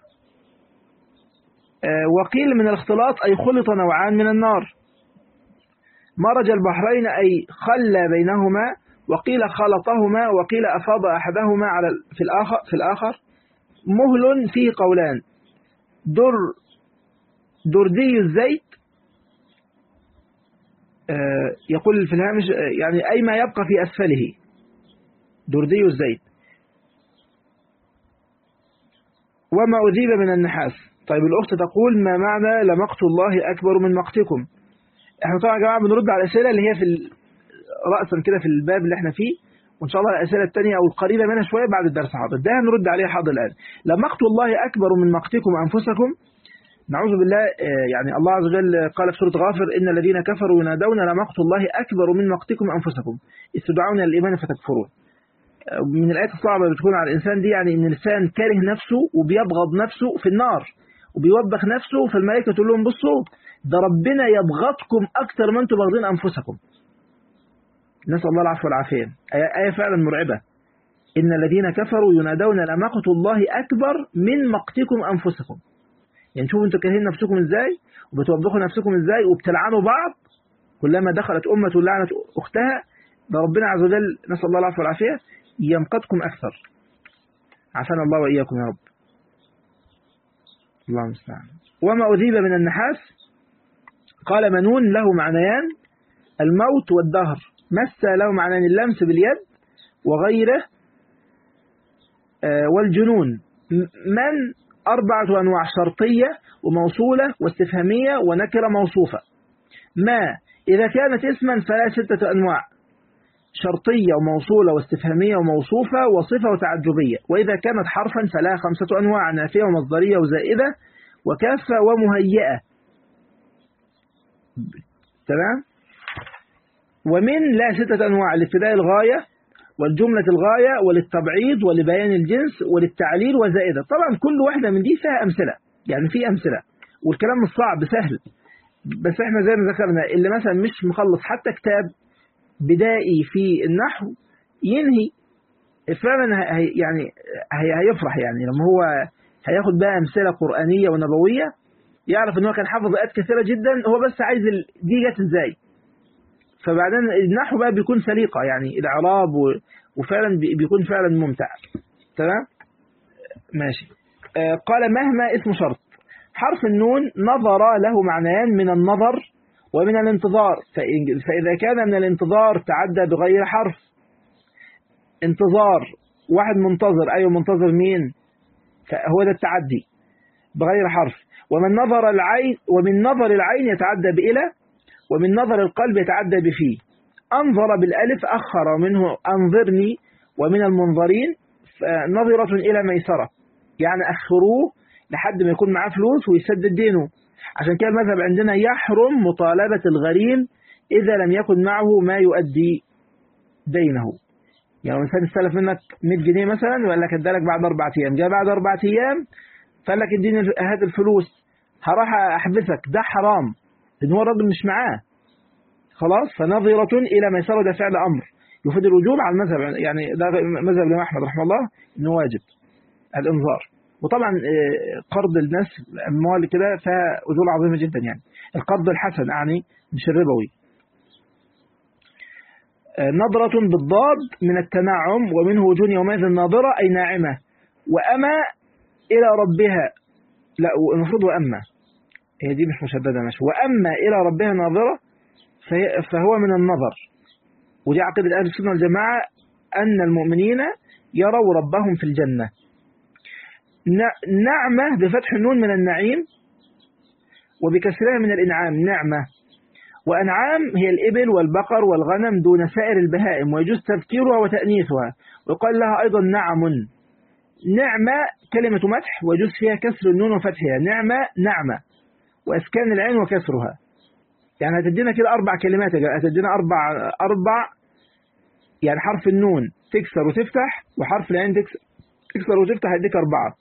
[SPEAKER 1] وقيل من الاختلاط أي خلط نوعان من النار مرج البحرين أي خلى بينهما وقيل خلطهما وقيل أفاض أحدهما على في الآخر, في الآخر مهل فيه قولان در دردي الزيت يقول في الهامش يعني أي ما يبقى في أسفله دردي الزيت وما أذيب من النحاس طيب الأخت تقول ما معنى لمقت الله أكبر من مقتكم احنا طبعا يا جماعة بنرد على الأسئلة اللي هي في رأسا كده في الباب اللي احنا فيه وإن شاء الله الأسئلة الثانية أو القريبة منها شوية بعد الدرس حاضر ده هنرد عليه حاضر الآن لمقت الله أكبر من مقتكم أنفسكم نعوذ بالله يعني الله عز وجل قال في سورة غافر إن الذين كفروا ينادون لمقت الله أكبر من مقتكم أنفسكم استدعون الإيمان فتكفرون من الآيات الصعبة اللي بتكون على الإنسان دي يعني إن الإنسان كاره نفسه وبيبغض نفسه في النار وبيوبخ نفسه فالملائكة تقول لهم بصوا ده ربنا يبغضكم أكثر ما أنتم باغضين أنفسكم نسأل الله العفو والعافية آية فعلا مرعبة إن الذين كفروا ينادون لمقت الله أكبر من مقتكم أنفسكم يعني شوفوا أنتوا كارهين نفسكم إزاي وبتوبخوا نفسكم إزاي وبتلعنوا بعض كلما دخلت أمة لعنت أختها ده ربنا عز وجل نسأل الله العفو والعافية يمقتكم أكثر عافانا الله وإياكم يا رب الله المستعان وما أذيب من النحاس قال منون له معنيان الموت والدهر مس له معنيان اللمس باليد وغيره والجنون من أربعة أنواع شرطية وموصولة واستفهامية ونكرة موصوفة ما إذا كانت اسما فلا ستة أنواع شرطية وموصولة واستفهامية وموصوفة وصفة وتعجبية وإذا كانت حرفا فلا خمسة أنواع نافية ومصدرية وزائدة وكافة ومهيئة تمام ومن لا ستة أنواع لابتداء الغاية والجملة الغاية وللتبعيض ولبيان الجنس وللتعليل وزائدة طبعا كل واحدة من دي فيها أمثلة يعني في أمثلة والكلام مش صعب سهل بس احنا زي ما ذكرنا اللي مثلا مش مخلص حتى كتاب بدائي في النحو ينهي فعلا هي يعني هي هيفرح يعني لما هو هياخد بقى أمثلة قرآنية ونبوية يعرف ان هو كان حافظ آيات كثيرة جدا هو بس عايز دي جت ازاي فبعدين النحو بقى بيكون سليقة يعني الإعراب وفعلا بيكون فعلا ممتع تمام ماشي آه قال مهما اسم شرط حرف النون نظر له معنيان من النظر ومن الانتظار فإذا كان من الانتظار تعدى بغير حرف انتظار واحد منتظر أيوة منتظر مين فهو ده التعدي بغير حرف ومن نظر العين ومن نظر العين يتعدى بإلى ومن نظر القلب يتعدى بفيه أنظر بالألف أخر منه أنظرني ومن المنظرين نظرة إلى ميسرة يعني أخروه لحد ما يكون معاه فلوس ويسدد دينه عشان كده المذهب عندنا يحرم مطالبة الغريم إذا لم يكن معه ما يؤدي دينه يعني إنسان استلف منك 100 جنيه مثلا وقال لك ادالك بعد أربع أيام جاء بعد أربع أيام فقال لك اديني هات الفلوس هروح أحبسك ده حرام لأن هو الراجل مش معاه خلاص فنظرة إلى ميسرة ده فعل أمر يفيد الوجوب على المذهب يعني ده مذهب الإمام أحمد رحمه الله إنه واجب الإنظار وطبعا قرض الناس أموال كده فيها أجور عظيمة جدا يعني القرض الحسن يعني مش الربوي نظرة بالضاد من التنعم ومنه وجون يومئذ ناظرة أي ناعمة وأما إلى ربها لا المفروض وأما هي دي مش مشددة ماشي وأما إلى ربها ناظرة فهو من النظر ودي عقيدة أهل السنة والجماعة أن المؤمنين يروا ربهم في الجنة نعمة بفتح النون من النعيم وبكسرها من الإنعام نعمة وأنعام هي الإبل والبقر والغنم دون سائر البهائم ويجوز تذكيرها وتأنيثها ويقال لها أيضا نعم نعمة كلمة مدح ويجوز فيها كسر النون وفتحها نعمة نعمة وإسكان العين وكسرها يعني هتدينا كده أربع كلمات هتدينا أربع أربع يعني حرف النون تكسر وتفتح وحرف العين تكسر, تكسر وتفتح هيديك أربعة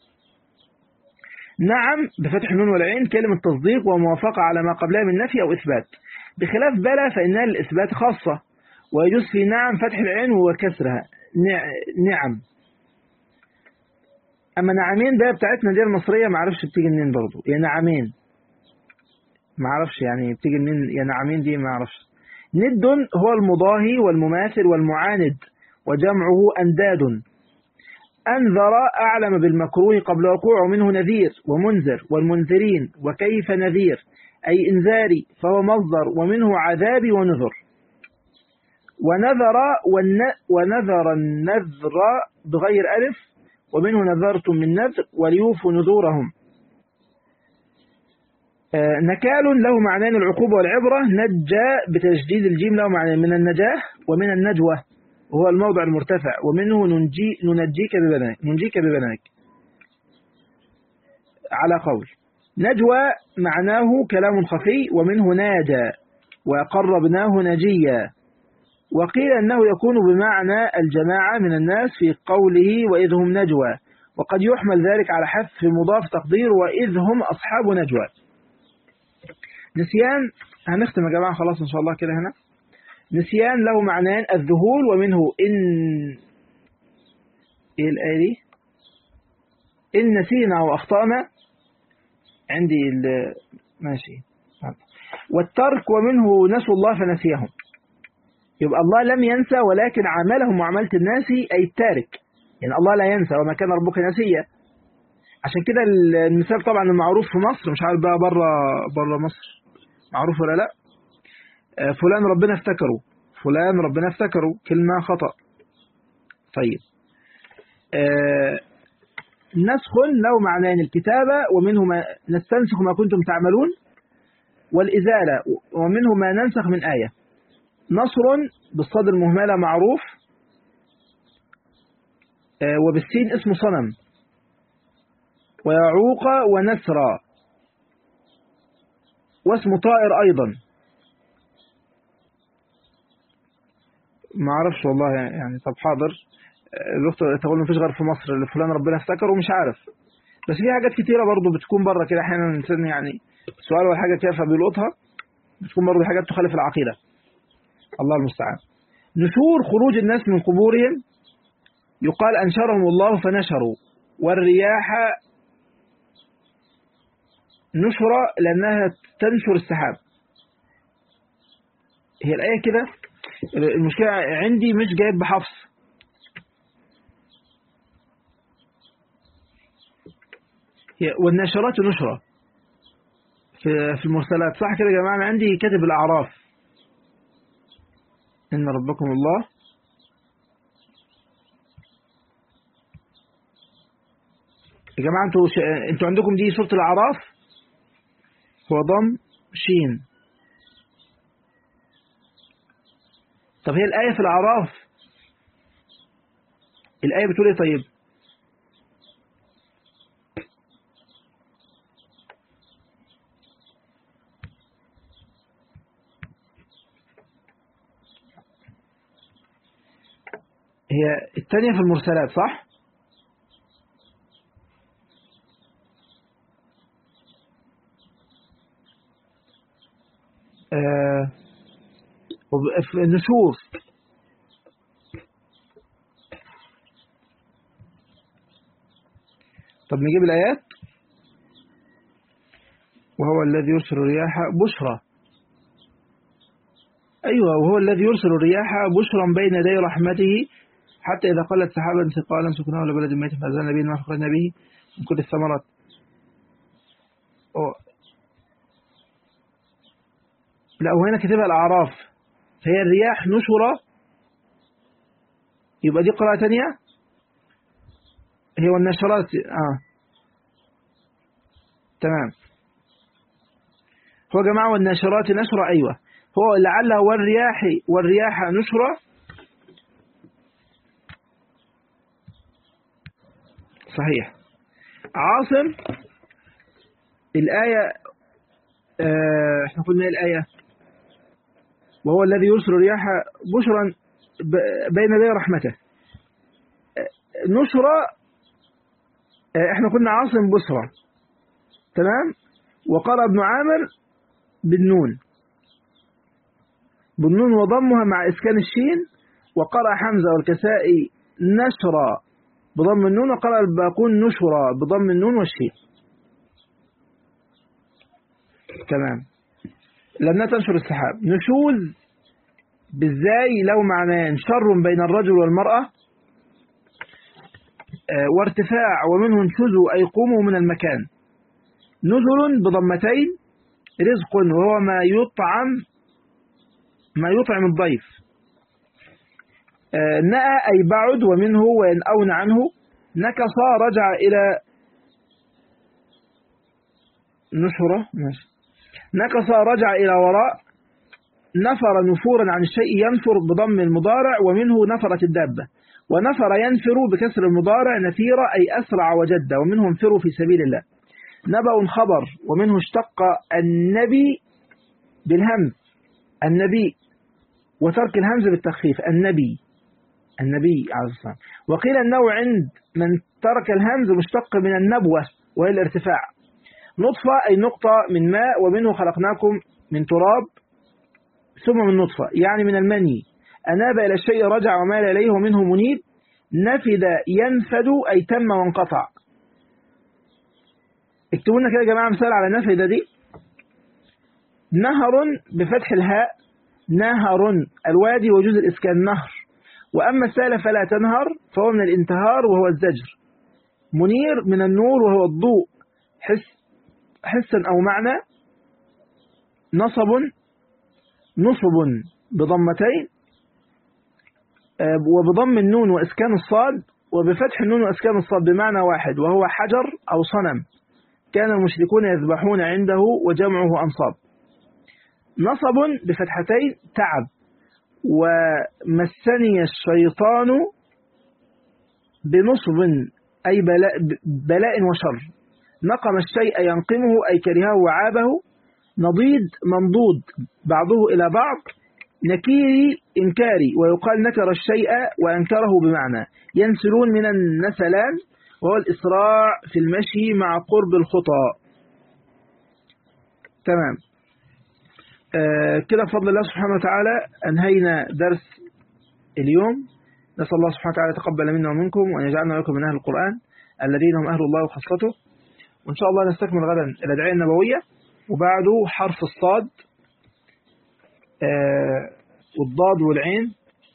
[SPEAKER 1] نعم بفتح النون والعين كلمة تصديق وموافقة على ما قبلها من نفي أو إثبات بخلاف بلا فإنها للإثبات خاصة ويجوز في نعم فتح العين وكسرها نعم أما نعمين ده بتاعتنا دي المصرية ما عرفش بتيجي منين برضو يا نعمين ما عرفش يعني بتيجي منين يا نعمين دي ما عرفش ند هو المضاهي والمماثل والمعاند وجمعه أنداد أنذر أعلم بالمكروه قبل وقوعه منه نذير ومنذر والمنذرين وكيف نذير أي إنذاري فهو مصدر ومنه عذابي ونذر ونذر ونذر النذر بغير ألف ومنه نذرتم من نذر وليوفوا نذورهم نكال له معنان العقوبة والعبرة نجى بتجديد الجيم له معنان من النجاة ومن النجوة وهو الموضع المرتفع ومنه ننجي ننجيك ببنانك ننجيك ببنانك على قول نجوى معناه كلام خفي ومنه ناجى وقربناه نجيا وقيل أنه يكون بمعنى الجماعة من الناس في قوله وإذ هم نجوى وقد يحمل ذلك على حذف مضاف تقدير وإذ هم أصحاب نجوى نسيان هنختم يا جماعة خلاص إن شاء الله كده هنا نسيان له معنيان الذهول ومنه إن إيه الآية دي إن نسينا وأخطأنا عندي ال... ماشي والترك ومنه نسوا الله فنسيهم يبقى الله لم ينسى ولكن عاملهم معاملة الناس أي التارك يعني الله لا ينسى وما كان ربك نسيا عشان كده المثال طبعا المعروف في مصر مش عارف بقى بره بره مصر معروف ولا لا فلان ربنا افتكره فلان ربنا افتكره كلمة خطأ طيب آه نسخ له معنان الكتابة ومنه ما نستنسخ ما كنتم تعملون والإزالة ومنه ما ننسخ من آية نصر بالصدر المهملة معروف آه وبالسين اسم صنم ويعوق ونسرى واسم طائر أيضا ما اعرفش والله يعني طب حاضر الدكتور تقول مفيش غير في مصر اللي فلان ربنا افتكره ومش عارف بس في حاجات كتيرة برضو بتكون بره كده احيانا الانسان يعني سؤال ولا حاجة كده فبيلقطها بتكون برضو حاجات تخالف العقيدة الله المستعان نشور خروج الناس من قبورهم يقال أنشرهم الله فنشروا والرياح نشرة لأنها تنشر السحاب هي الآية كده المشكلة عندي مش جايب بحفص والناشرات نشرة في في المرسلات صح كده يا جماعة أنا عندي كاتب الأعراف إن ربكم الله يا جماعة انتوا ش... انتوا عندكم دي سورة الأعراف هو ضم شين طب هي الآية في الأعراف الآية بتقول ايه طيب هي الثانية في المرسلات صح آه في النشور طب نجيب الآيات وهو الذي يرسل الرياح بشرى أيوة وهو الذي يرسل الرياح بشرا بين يدي رحمته حتى إذا قلت سحابا ثقالا سكناه لبلد ميت فأزلنا به ما فخرنا به من كل الثمرات أوه. لا وهنا كتبها الأعراف فهي الرياح نشرة يبقى دي قراءة تانية هي والنشرات آه تمام هو جماعة والنشرات نشرة أيوة هو لعلها والرياح والرياح نشرة صحيح عاصم الآية آه احنا قلنا ايه الآية وهو الذي يرسل الرياح بشرا بين يدي رحمته نشرة احنا كنا عاصم بصرة تمام وقرأ ابن عامر بالنون بالنون وضمها مع إسكان الشين وقرأ حمزة والكسائي نشرا بضم النون وقرأ الباقون نشرا بضم النون والشين تمام لأنها تنشر السحاب نشوذ بالزاي له معنيان شر بين الرجل والمرأة وارتفاع ومنه انشزوا أي قوموا من المكان نزل بضمتين رزق وهو ما يطعم ما يطعم الضيف نأى أي بعد ومنه وإن أون عنه نكص رجع إلى نشرة ماشي نكص رجع إلى وراء نفر نفورا عن الشيء ينفر بضم المضارع ومنه نفرت الدابة ونفر ينفر بكسر المضارع نفير أي أسرع وجد ومنه انفروا في سبيل الله نبأ خبر ومنه اشتق النبي بالهمز النبي وترك الهمز بالتخفيف النبي النبي عليه الصلاة وقيل أنه عند من ترك الهمز مشتق من النبوة وهي الارتفاع نطفة أي نقطة من ماء ومنه خلقناكم من تراب ثم من نطفة يعني من المني أناب إلى الشيء رجع ومال إليه ومنه منيب نفد ينفد أي تم وانقطع اكتبوا لنا كده يا جماعة مثال على نفد دي نهر بفتح الهاء نهر الوادي وجوز الإسكان نهر وأما السهل فلا تنهر فهو من الانتهار وهو الزجر منير من النور وهو الضوء حس حسا أو معنى نصب نصب بضمتين وبضم النون وإسكان الصاد وبفتح النون وإسكان الصاد بمعنى واحد وهو حجر أو صنم كان المشركون يذبحون عنده وجمعه أنصاب نصب بفتحتين تعب ومسني الشيطان بنصب أي بلاء, بلاء وشر نقم الشيء ينقمه أي كرهه وعابه نضيد منضود بعضه إلى بعض نكيري إنكاري ويقال نكر الشيء وأنكره بمعنى ينسلون من النسلان وهو الإسراع في المشي مع قرب الخطى تمام آه كده بفضل الله سبحانه وتعالى أنهينا درس اليوم نسأل الله سبحانه وتعالى يتقبل منا ومنكم وأن يجعلنا لكم من أهل القرآن الذين هم أهل الله وخاصته وإن شاء الله نستكمل غدا الأدعية النبوية وبعده حرف الصاد آه والضاد والعين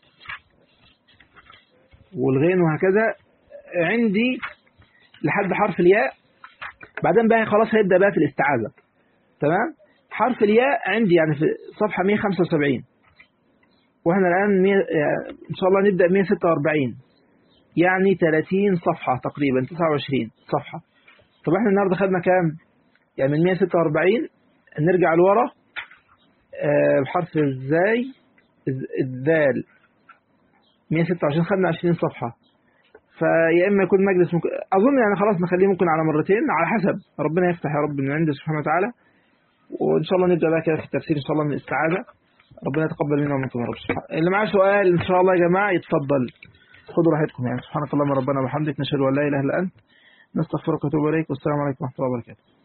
[SPEAKER 1] والغين وهكذا عندي لحد حرف الياء بعدين بقى خلاص هيبدأ بقى في الاستعاذة تمام حرف الياء عندي يعني في صفحة 175 واحنا الآن مية إن شاء الله نبدأ 146 يعني 30 صفحة تقريبا 29 صفحة طب احنا النهاردة خدنا كام يعني من 146 نرجع لورا بحرف الزاي الذال 126 خدنا 20 صفحة فيا إما يكون مجلس ممكن أظن يعني خلاص نخليه ممكن على مرتين على حسب ربنا يفتح يا رب من عنده سبحانه وتعالى وإن شاء الله نبدأ بقى كده في التفسير إن شاء الله من الاستعاذة ربنا يتقبل منا ومنكم يا رب سبحانه اللي معاه سؤال إن شاء الله يا جماعة يتفضل خدوا راحتكم يعني سبحانك اللهم ربنا وبحمدك نشهد أن لا إله إلا أنت نستغفرك ونتوب إليك والسلام عليكم ورحمة الله وبركاته